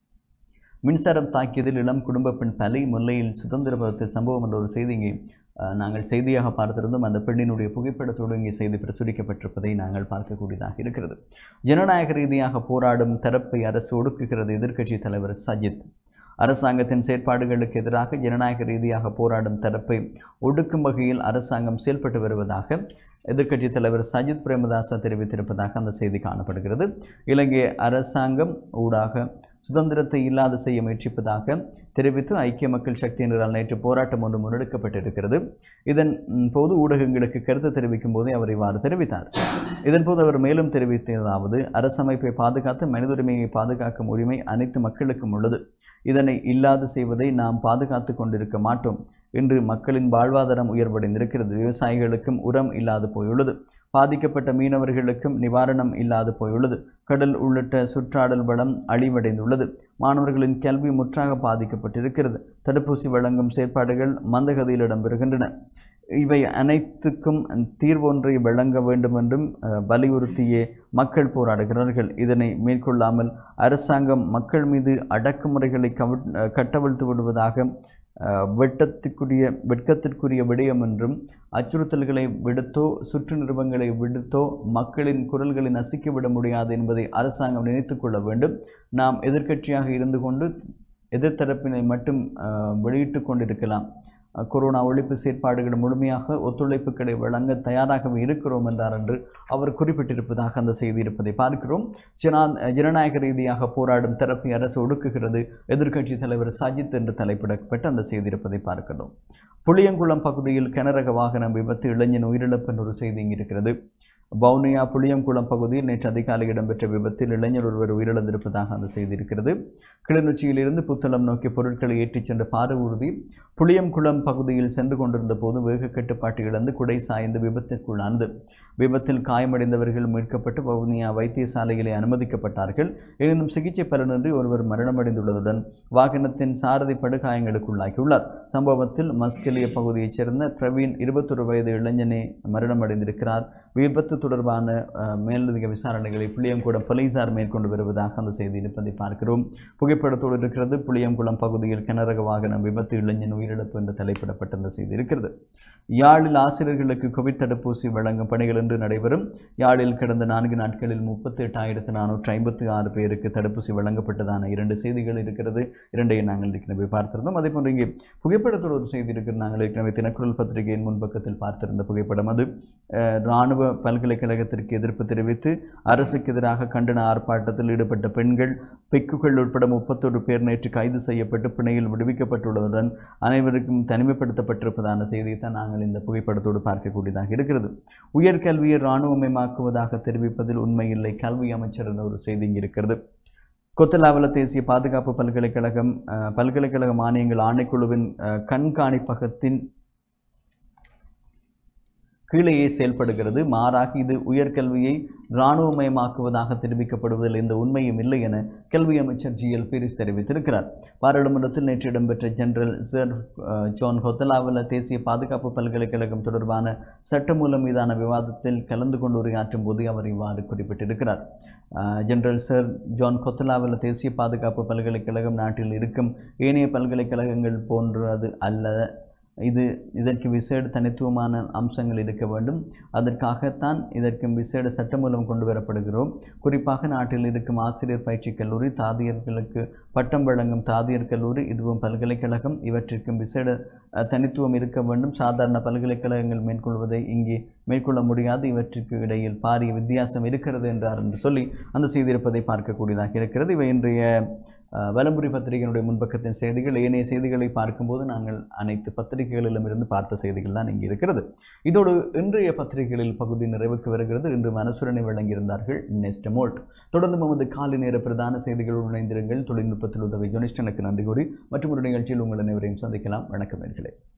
மின்சாரம் தாக்கியதில் இளம் குடும்ப பெண் பலி முல்லையில் சுதந்திர பதத்தில் சம்பவம் என்ற ஒரு செய்தி இங்கே அஹ், நாங்கள் செய்தியாக பார்த்திருந்தோம் அந்த பெண்ணினுடைய புகைப்படத்தோடு இங்கே செய்தி பிரசுரிக்கப்பட்டிருப்பதை நாங்கள் பார்க்கக்கூடியதாக இருக்கிறது ஜனநாயக ரீதியாக போராடும் தரப்பை அரசு ஒடுக்குகிறது எதிர்க்கட்சி தலைவர் சஜித் அரசாங்கத்தின் செயற்பாடுகளுக்கு எதிராக ஜனநாயக ரீதியாக போராடும் தரப்பை ஒடுக்கும் வகையில் அரசாங்கம் செயல்பட்டு வருவதாக எதிர்க்கட்சி தலைவர் சஜித் பிரேமதாச தெரிவித்திருப்பதாக அந்த செய்தி காணப்படுகிறது இலங்கை அரசாங்கம் ஊடாக சுதந்திரத்தை இல்லாது செய்ய முயற்சிப்பதாக தெரிவித்து ஐக்கிய மக்கள் சக்தியினரால் நேற்று போராட்டம் ஒன்று முன்னெடுக்கப்பட்டிருக்கிறது இதன் ம், போது ஊடகங்களுக்கு கருத்து தெரிவிக்கும் போதே அவர் இவ்வாறு தெரிவித்தார் இதன்போது அவர் மேலும் தெரிவித்ததாவது அரசமைப்பை பாதுகாத்து மனித உரிமையை பாதுகாக்கும் உரிமை அனைத்து மக்களுக்கும் உள்ளது இதனை இல்லாது செய்வதை நாம் பாதுகாத்து கொண்டிருக்க மாட்டோம் இன்று மக்களின் வாழ்வாதாரம் உயர்வடைந்திருக்கிறது விவசாயிகளுக்கும் உரம் இல்லாது போயுள்ளது பாதிக்கப்பட்ட மீனவர்களுக்கும் நிவாரணம் இல்லாது போயுள்ளது கடல் உள்ளிட்ட சுற்றாடல் வளம் அழிவடைந்துள்ளது மாணவர்களின் கல்வி முற்றாக பாதிக்கப்பட்டிருக்கிறது தடுப்பூசி வழங்கும் செயற்பாடுகள் மந்தகதியில் இடம்பெறுகின்றன இவை அனைத்துக்கும் தீர்வொன்றை வழங்க வேண்டும் என்றும் அஹ், வலியுறுத்தியே மக்கள் போராடுகிறார்கள் இதனை மேற்கொள்ளாமல் அரசாங்கம் மக்கள் மீது அடக்குமுறைகளை கவிழ் அஹ், கட்டவிழ்த்து விடுவதாக அஹ், வெட்டத்திற்குரிய வெட்கத்திற்குரிய விடயம் என்றும் அச்சுறுத்தல்களை விடுத்தோ சுற்று நிறுவங்களை விடுத்தோ மக்களின் குரல்களை நசுக்கிவிட முடியாது என்பதை அரசாங்கம் நினைத்துக் கொள்ள வேண்டும் நாம் எதிர்க்கட்சியாக இருந்து கொண்டு எதிர்த்தரப்பினை மட்டும் அஹ், வெளியிட்டுக் கொண்டிருக்கலாம் அஹ், கொரோனா ஒழிப்பு செயற்பாடுகள் முழுமையாக ஒத்துழைப்புகளை வழங்க தயாராகவே இருக்கிறோம் என்றார் என்று அவர் குறிப்பிட்டிருப்பதாக அந்த செய்தி இருப்பதை பார்க்கிறோம் ஜனா ஜனநாயக ரீதியாக போராடும் தரப்பை அரசு ஒடுக்குகிறது எதிர்க்கட்சி தலைவர் சஜித் என்று தலைப்பிடப்பட்டு அந்த செய்தி இருப்பதை பார்க்கிறோம் புளியங்குளம் பகுதியில் கனரக வாகனம் விபத்து இளைஞன் உயிரிழப்பு என்ற ஒரு செய்தி இங்கு இருக்கிறது வவுனியா புளியங்குளம் பகுதியில் நேற்று அதிகாலை இடம்பெற்ற விபத்தில் இளைஞர் ஒருவர் உயிரிழந்திருப்பதாக அந்த செய்தி இருக்கிறது கிளிநொச்சியிலிருந்து புத்தளம் நோக்கி பொருட்களை ஏற்றிச் சென்ற பாரவூர்தி புளியங்குளம் பகுதியில் சென்று கொண்டிருந்த போது வேக கட்டுப்பாட்டு இழந்து குடை சாய்ந்து விபத்திற்குள்ளானது விபத்தில் காயமடைந்தவர்கள் மீட்கப்பட்டு வவுனியா வைத்தியசாலையிலே அனுமதிக்கப்பட்டார்கள் எனினும் சிகிச்சை பலனின்றி ஒருவர் மரணமடைந்துள்ளதுடன் வாகனத்தின் சாரதி படுகாயங்களுக்குள்ளாகியுள்ளார் சம்பவத்தில் மஸ்கெலிய பகுதியைச் சேர்ந்த பிரவீன் இருபத்தொரு வயது இளைஞனே மரணமடைந்திருக்கிறார் விபத்து தொடர்பான அஹ், மேலதிக விசாரணைகளை புளியங்குளம் போலீசார் மேற்கொண்டு வருவதாக அந்த செய்தி இருப்பதை பார்க்கிறோம் புகைப்படத்தோடு இருக்கிறது புளியங்குளம் பகுதியில் கிணறக வாகனம் விபத்து இளைஞன் உயிரிழப்பு என்று தலைப்பிடப்பட்ட அந்த செய்தி இருக்கிறது யாழில் ஆசிரியர்களுக்கு கோவிட் தடுப்பூசி வழங்கும் பணிகள் இன்று நடைபெறும் யாழில் கடந்த நான்கு நாட்களில் முப்பத்தி எட்டாயிரத்து நானூற்று ஐம்பத்தி ஆறு பேருக்கு தடுப்பூசி வழங்கப்பட்டதான இரண்டு செய்திகள் இருக்கிறது இரண்டையை நாங்கள் ஏற்கனவே பார்த்திருந்தோம் அதே போன்று இங்கே புகைப்படத்தோடு ஒரு செய்தி இருக்கிறது நாங்கள் ஏற்கனவே தினக்குரல் பத்திரிகையின் முன்பக்கத்தில் பார்த்திருந்த புகைப்படம் அது அஹ், இராணுவ பல்கலைக்கழகத்திற்கு எதிர்ப்பு தெரிவித்து அரசுக்கு எதிராக கண்டன ஆர்ப்பாட்டத்தில் ஈடுபட்ட பெண்கள் பெக்குகள் உட்பட முப்பத்தொரு பேர் நேற்று கைது செய்யப்பட்டு பிணையில் விடுவிக்கப்பட்டுள்ளதுடன் அனைவருக்கும் தனிமைப்படுத்தப்பட்டிருப்பதான செய்தியை தான் நாங்கள் இந்த புகைப்படத்தோடு பார்க்கக்கூடியதாக இருக்கிறது உயர்கல்வியை இராணுவமயமாக்குவதாக தெரிவிப்பதில் உண்மையில்லை கல்வி அமைச்சர் என்ற ஒரு செய்தி இங்கு இருக்கிறது கொத்தலாவல தேசிய பாதுகாப்பு பல்கலைக்கழகம் அஹ், பல்கலைக்கழக மானியங்கள் ஆணைக்குழுவின் அஹ், கண்காணிப்பகத்தின் கீழேயே செயல்படுகிறது மாறாக இது உயர்கல்வியை இராணுவமயமாக்குவதாக தெரிவிக்கப்படுவதில் எந்த உண்மையும் இல்லை என கல்வி அமைச்சர் ஜி எல் பீரிஸ் தெரிவித்திருக்கிறார் பாராளுமன்றத்தில் நேற்று இடம்பெற்ற ஜெனரல் சர் அஹ், ஜான் ஹொத்தலாவல தேசிய பாதுகாப்பு பல்கலைக்கழகம் தொடர்பான சட்டமூலம் மீதான விவாதத்தில் கலந்து கொண்டு உரையாற்றும் போது அவர் இவ்வாறு குறிப்பிட்டிருக்கிறார் அஹ், ஜெனரல் சர் ஜான் கொத்தலாவல தேசிய பாதுகாப்பு பல்கலைக்கழகம் நாட்டில் இருக்கும் ஏனைய பல்கலைக்கழகங்கள் போன்றது அல்ல இது இதற்கு விசேட தனித்துவமான அம்சங்கள் இருக்க வேண்டும் அதற்காகத்தான் இதற்கு விசேட சட்டமூலம் கொண்டு வரப்படுகிறோம் குறிப்பாக நாட்டில் இருக்கும் ஆசிரியர் பயிற்சி கல்லூரி தாதியர்களுக்கு பட்டம் வழங்கும் தாதியர் கல்லூரி இதுவும் பல்கலைக்கழகம் இவற்றிற்கும் விசேட அஹ், தனித்துவம் இருக்க வேண்டும் சாதாரண பல்கலைக்கழகங்கள் மேற்கொள்வதை இங்கே மேற்கொள்ள முடியாது இவற்றிற்கு இடையில் பாரிய வித்தியாசம் இருக்கிறது என்றார் என்று சொல்லி அந்த செய்தி இருப்பதை பார்க்கக்கூடியதாக இருக்கிறது இவை இன்றைய அஹ், வலம்புரி பத்திரிகையினுடைய முன்பக்கத்தின் செய்திகள் ஏனைய செய்திகளை பார்க்கும்போது நாங்கள் அனைத்து பத்திரிகைகளிலுமிருந்து பார்த்த செய்திகள் தான் இங்கே இருக்கிறது இதோடு இன்றைய பத்திரிகைகளில் பகுதி நிறைவுக்கு வருகிறது இன்று மனசுரனை வழங்கியிருந்தார்கள் நெஸ்ட் மோல்ட் தொடர்ந்து நமது காலை நேர பிரதான செய்திகளோடு இணைந்திருங்கள் தொழில்நுட்பத்தில் உதவி ஜொனிஸ்டனுக்கு நன்றி கூறி மற்றும் ஒரு நிகழ்ச்சியில் உங்கள் அனைவரையும் சந்திக்கலாம் வணக்கம் நேர்களே